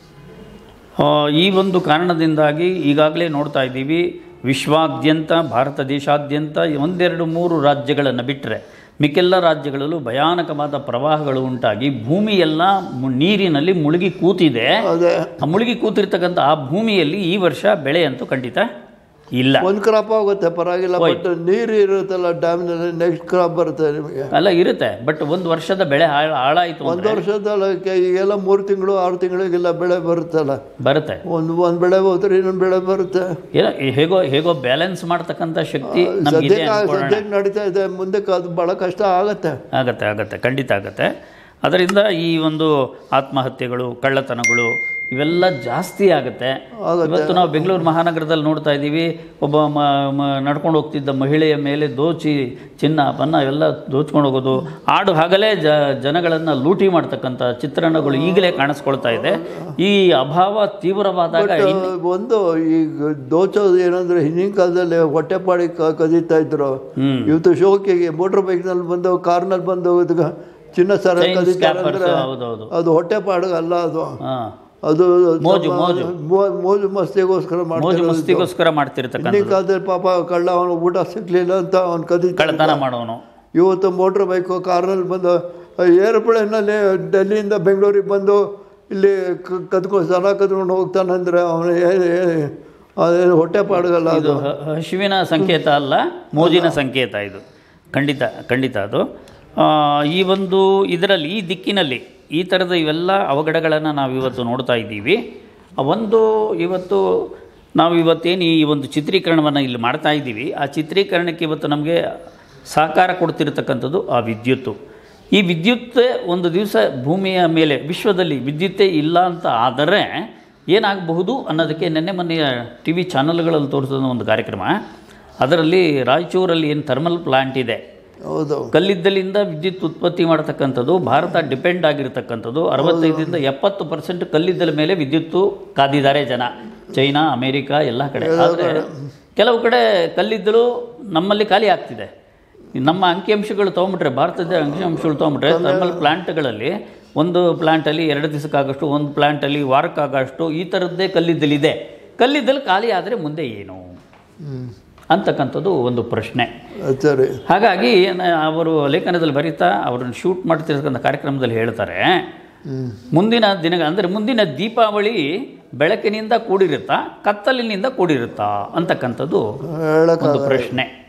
ಆ, ಈ ಒಂದು ಕಾರಣದಿಂದಾಗಿ ಈಗಾಗಲೇ ನೋಡ್ತಾ ಇದ್ದೀವಿ ವಿಶ್ವಾದ್ಯಂತ ಭಾರತ ದೇಶಾದ್ಯಂತ ಒಂದೆರಡು ಮೂರು ರಾಜ್ಯಗಳನ್ನು ಬಿಟ್ಟರೆ ಮಿಕ್ಕೆಲ್ಲ ರಾಜ್ಯಗಳಲ್ಲೂ ಭಯಾನಕವಾದ ಪ್ರವಾಹಗಳು ಉಂಟಾಗಿ ಭೂಮಿ ಎಲ್ಲ ಮು- ನೀರಿನಲ್ಲಿ ಮುಳುಗಿ ಕೂತಿದೆ ಅದೇ ಆ ಮುಳುಗಿ ಕೂತಿರ್ತಕ್ಕಂಥ ಆ ಭೂಮಿಯಲ್ಲಿ ಈ ವರ್ಷ ಬೆಳೆ ಅಂತೂ ಖಂಡಿತ ಇಲ್ಲ ಒಂದು ಕ್ರಾಪ್ ಆಗುತ್ತೆ ಪರವಾಗಿಲ್ಲ ಬಟ್ ನೀರು ಇರುತ್ತಲ್ಲ ಡ್ಯಾಮ್ನಲ್ಲಿ ನೆಕ್ಸ್ಟ್ ಕ್ರಾಪ್ ಬರುತ್ತೆ ನಿಮಗೆ ಅಲ್ಲ ಇರುತ್ತೆ ಬಟ್ ಒಂದು ವರ್ಷದ ಬೆಳೆ ಹಾಳ್ ಹಾಳಾಯಿತು ಒಂದು ಅಂದರೆ ವರ್ಷದಲ್ಲಿ ಕೆ- ಈಗೆಲ್ಲ ಮೂರು ತಿಂಗಳು ಆರು ತಿಂಗಳಿಗೆಲ್ಲ ಬೆಳೆ ಬರುತ್ತಲ್ಲ ಬರುತ್ತೆ ಒಂದು ಒಂದು ಬೆಳೆ ಹೋದ್ರೆ ಇನ್ನೊಂದು ಬೆಳೆ ಬರುತ್ತೆ ಏನೋ ಹೇಗೋ ಹೇಗೋ ಬ್ಯಾಲೆನ್ಸ್ ಮಾಡ್ತಕ್ಕಂಥ ಶಕ್ತಿ ನಮಗಿದೆ ಸದ್ಯಕ್ಕೆ ಅನ್ಕೊಳ್ಳೋಣ ಸದ್ಯಕ್ಕೆ ನಡೀತಾ ಇದೆ ಮುಂದಕ್ಕೆ ಅದು ಭಾಳ ಕಷ್ಟ ಆಗತ್ತೆ ಆಗತ್ತೆ ಆಗತ್ತೆ ಖಂಡಿತ ಆಗತ್ತೆ ಅದರಿಂದ ಈ ಒಂದು ಆತ್ಮಹತ್ಯೆಗಳು ಕಳ್ಳತನಗಳು ಇವೆಲ್ಲ ಜಾಸ್ತಿ ಆಗುತ್ತೆ ಆಗುತ್ತೆ. ಇವತ್ತು ನಾವು ಬೆಂಗಳೂರು ಮಹಾನಗರದಲ್ಲಿ ನೋಡ್ತಾ ಇದ್ದೀವಿ ಒಬ್ಬ ಮ ಮ- ನಡ್ಕೊಂಡು ಹೋಗ್ತಿದ್ದ ಮಹಿಳೆಯ ಮೇಲೆ ದೋಚಿ ಚಿನ್ನ ಬನ್ನ ಎಲ್ಲ ದೋಚ್ಕೊಂಡು ಹೋಗೋದು ಆಡು ಹಾಗಲೇ ಜ ಜನಗಳನ್ನು ಲೂಟಿ ಮಾಡ್ತಕ್ಕಂಥ ಚಿತ್ರಣಗಳು ಈಗಲೇ ಕಾಣಿಸ್ಕೊಳ್ತಾ ಇದೆ ಈ ಅಭಾವ ತೀವ್ರವಾದಾಗ ಇನ್- ಒಂದು ಈಗ ದೋಚೋದು ಏನಂದ್ರೆ ಹಿಂದಿನ ಕಾಲದಲ್ಲಿ ಹೊಟ್ಟೆಪಾಡಿ ಕ ಕದೀತಾ ಇದ್ರು ಹ್ಮ್ ಇವತ್ತು ಶೋಕಿಗೆ ಮೋಟ್ರ್ ಬೈಕ್ನಲ್ಲಿ ಬಂದು ಕಾರ್ನಲ್ಲಿ ಬಂದು ಇದಕ್ಕೆ ಚಿನ್ನ ಸರ Chain ಕದೀತಾರೆ scappers, ಅಂದ್ರೆ ಹೌದೌದು ಅದು ಹೊಟ್ಟೆಪಾಡು ಅಲ್ಲ ಅದು ಹಾಂ ಅದು ಮೋಜು, ತಮ್ಮ ಮೋಜು. ಮೋ- ಮೋಜು ಮಸ್ತಿಗೋಸ್ಕರ ಮೋಜು ಮಾಡ್ತಾರೆ ಮಸ್ತಿಗೋಸ್ಕರ ಮಾಡ್ತಿರ್ತಕ್ಕಂಥ ಹಿಂದಿನ ಕಾಲದಲ್ಲಿ ಪಾಪ ಕಳ್ಳ ಅವನು ಊಟ ಸಿಗ್ಲಿಲ್ಲ ಅಂತ ಅವ್ನು ಕದೀತಾ ಕಳ್ಳತನ ಮಾಡೋನು ಇವತ್ತು ಮೋಟ್ರ್ ಬೈಕು ಕಾರ್ನಲ್ಲಿ ಬಂದು ಏರೋಪ್ಲೇನಲ್ಲಿ ಡೆಲ್ಲಿಯಿಂದ ಬೆಂಗಳೂರಿಗೆ ಬಂದು ಇಲ್ಲಿ ಕ- ಕದ್ಕೊಂಡು ಸಲ ಕದ್ಕೊಂಡು ಹೋಗ್ತಾನಂದ್ರೆ ಅವನು ಅದೇನು ಹೊಟ್ಟೆ ಪಾಡಗಲ್ಲ ಇದು ಅದು ಹ- ಹಸಿವಿನ ಸಂಕೇತ ಅಲ್ಲ ಮೋಜಿನ ಸಂಕೇತ ಇದು ಖಂಡಿತ ಖಂಡಿತ ಅದು ಆ, ಈ ಒಂದು ಇದರಲ್ಲಿ ಈ ದಿಕ್ಕಿನಲ್ಲಿ ಈ ಥರದ ಇವೆಲ್ಲ ಅವಘಡಗಳನ್ನು ನಾವು ಇವತ್ತು ನೋಡ್ತಾ ಇದ್ದೀವಿ ಆ ಒಂದು ಇವತ್ತು ನಾವು ಇವತ್ತೇನು ಈ ಒಂದು ಚಿತ್ರೀಕರಣವನ್ನು ಇಲ್ಲಿ ಮಾಡ್ತಾ ಇದ್ದೀವಿ ಆ ಚಿತ್ರೀಕರಣಕ್ಕೆ ಇವತ್ತು ನಮಗೆ ಸಹಕಾರ ಕೊಡ್ತಿರ್ತಕ್ಕಂಥದ್ದು ಆ ವಿದ್ಯುತ್ತು ಈ ವಿದ್ಯುತ್ ಒಂದು ದಿವಸ ಭೂಮಿಯ ಮೇಲೆ ವಿಶ್ವದಲ್ಲಿ ವಿದ್ಯುತ್ತೇ ಇಲ್ಲ ಅಂತ ಆದರೆ ಏನಾಗಬಹುದು ಅನ್ನೋದಕ್ಕೆ ನಿನ್ನೆ ಮೊನ್ನೆಯ ಟಿ ವಿ ಚಾನಲ್ಗಳಲ್ಲಿ ತೋರಿಸಿದ ಒಂದು ಕಾರ್ಯಕ್ರಮ ಅದರಲ್ಲಿ ರಾಯಚೂರಲ್ಲಿ ಏನು ಥರ್ಮಲ್ ಪ್ಲಾಂಟ್ ಇದೆ ಹೌದು ಕಲ್ಲಿದ್ದಲಿಂದ ವಿದ್ಯುತ್ ಉತ್ಪತ್ತಿ ಮಾಡತಕ್ಕಂಥದ್ದು ಭಾರತ ಡಿಪೆಂಡ್ ಆಗಿರ್ತಕ್ಕಂಥದ್ದು ಅರವತ್ತೈದರಿಂದ ಎಪ್ಪತ್ತು ಪರ್ಸೆಂಟ್ ಕಲ್ಲಿದ್ದಲ ಮೇಲೆ ವಿದ್ಯುತ್ತು ಕಾದಿದ್ದಾರೆ ಜನ ಚೈನಾ ಅಮೇರಿಕಾ ಎಲ್ಲ ಕಡೆ ಆದರೆ ಕೆಲವು ಕಡೆ ಕಲ್ಲಿದ್ದಲು ನಮ್ಮಲ್ಲಿ ಖಾಲಿ ಆಗ್ತಿದೆ ನಮ್ಮ ಅಂಕಿಅಂಶಗಳು ತೊಗೊಂಬಿಟ್ರೆ ಭಾರತದ ಅಂಕಿಅಂಶಗಳು ತೊಗೊಂಬಿಟ್ರೆ ಥರ್ಮಲ್ ಪ್ಲಾಂಟ್ಗಳಲ್ಲಿ ಒಂದು ಪ್ಲಾಂಟಲ್ಲಿ ಎರಡು ದಿವಸಕ್ಕಾಗಷ್ಟು ಒಂದು ಪ್ಲಾಂಟಲ್ಲಿ ವಾರಕ್ಕಾಗಷ್ಟು ಈ ಥರದ್ದೇ ಕಲ್ಲಿದ್ದಲಿದೆ ಕಲ್ಲಿದ್ದಲು ಖಾಲಿ ಆದರೆ ಮುಂದೆ ಏನು ಹ್ಮ್. ಅಂತಕ್ಕಂಥದ್ದು ಒಂದು ಪ್ರಶ್ನೆ ಅದು ಸರಿ ಹಾಗಾಗಿ ಏನ- ಅವರು ಲೇಖನದಲ್ಲಿ ಬರೀತಾ ಅವರನ್ನು ಶೂಟ್ ಮಾಡ್ತಿರ್ತಕ್ಕಂಥ ಕಾರ್ಯಕ್ರಮದಲ್ಲಿ ಹೇಳ್ತಾರೆ ಹ್ಮ್. ಮುಂದಿನ ದಿನ ಅಂದರೆ ಮುಂದಿನ ದೀಪಾವಳಿ ಬೆಳಕಿನಿಂದ ಕೂಡಿರುತ್ತಾ ಕತ್ತಲಿನಿಂದ ಕೂಡಿರುತ್ತಾ ಅಂತಕ್ಕಂಥದ್ದು ಹೇಳಕ್ಕಾಗಲ್ಲ ಒಂದು ಪ್ರಶ್ನೆ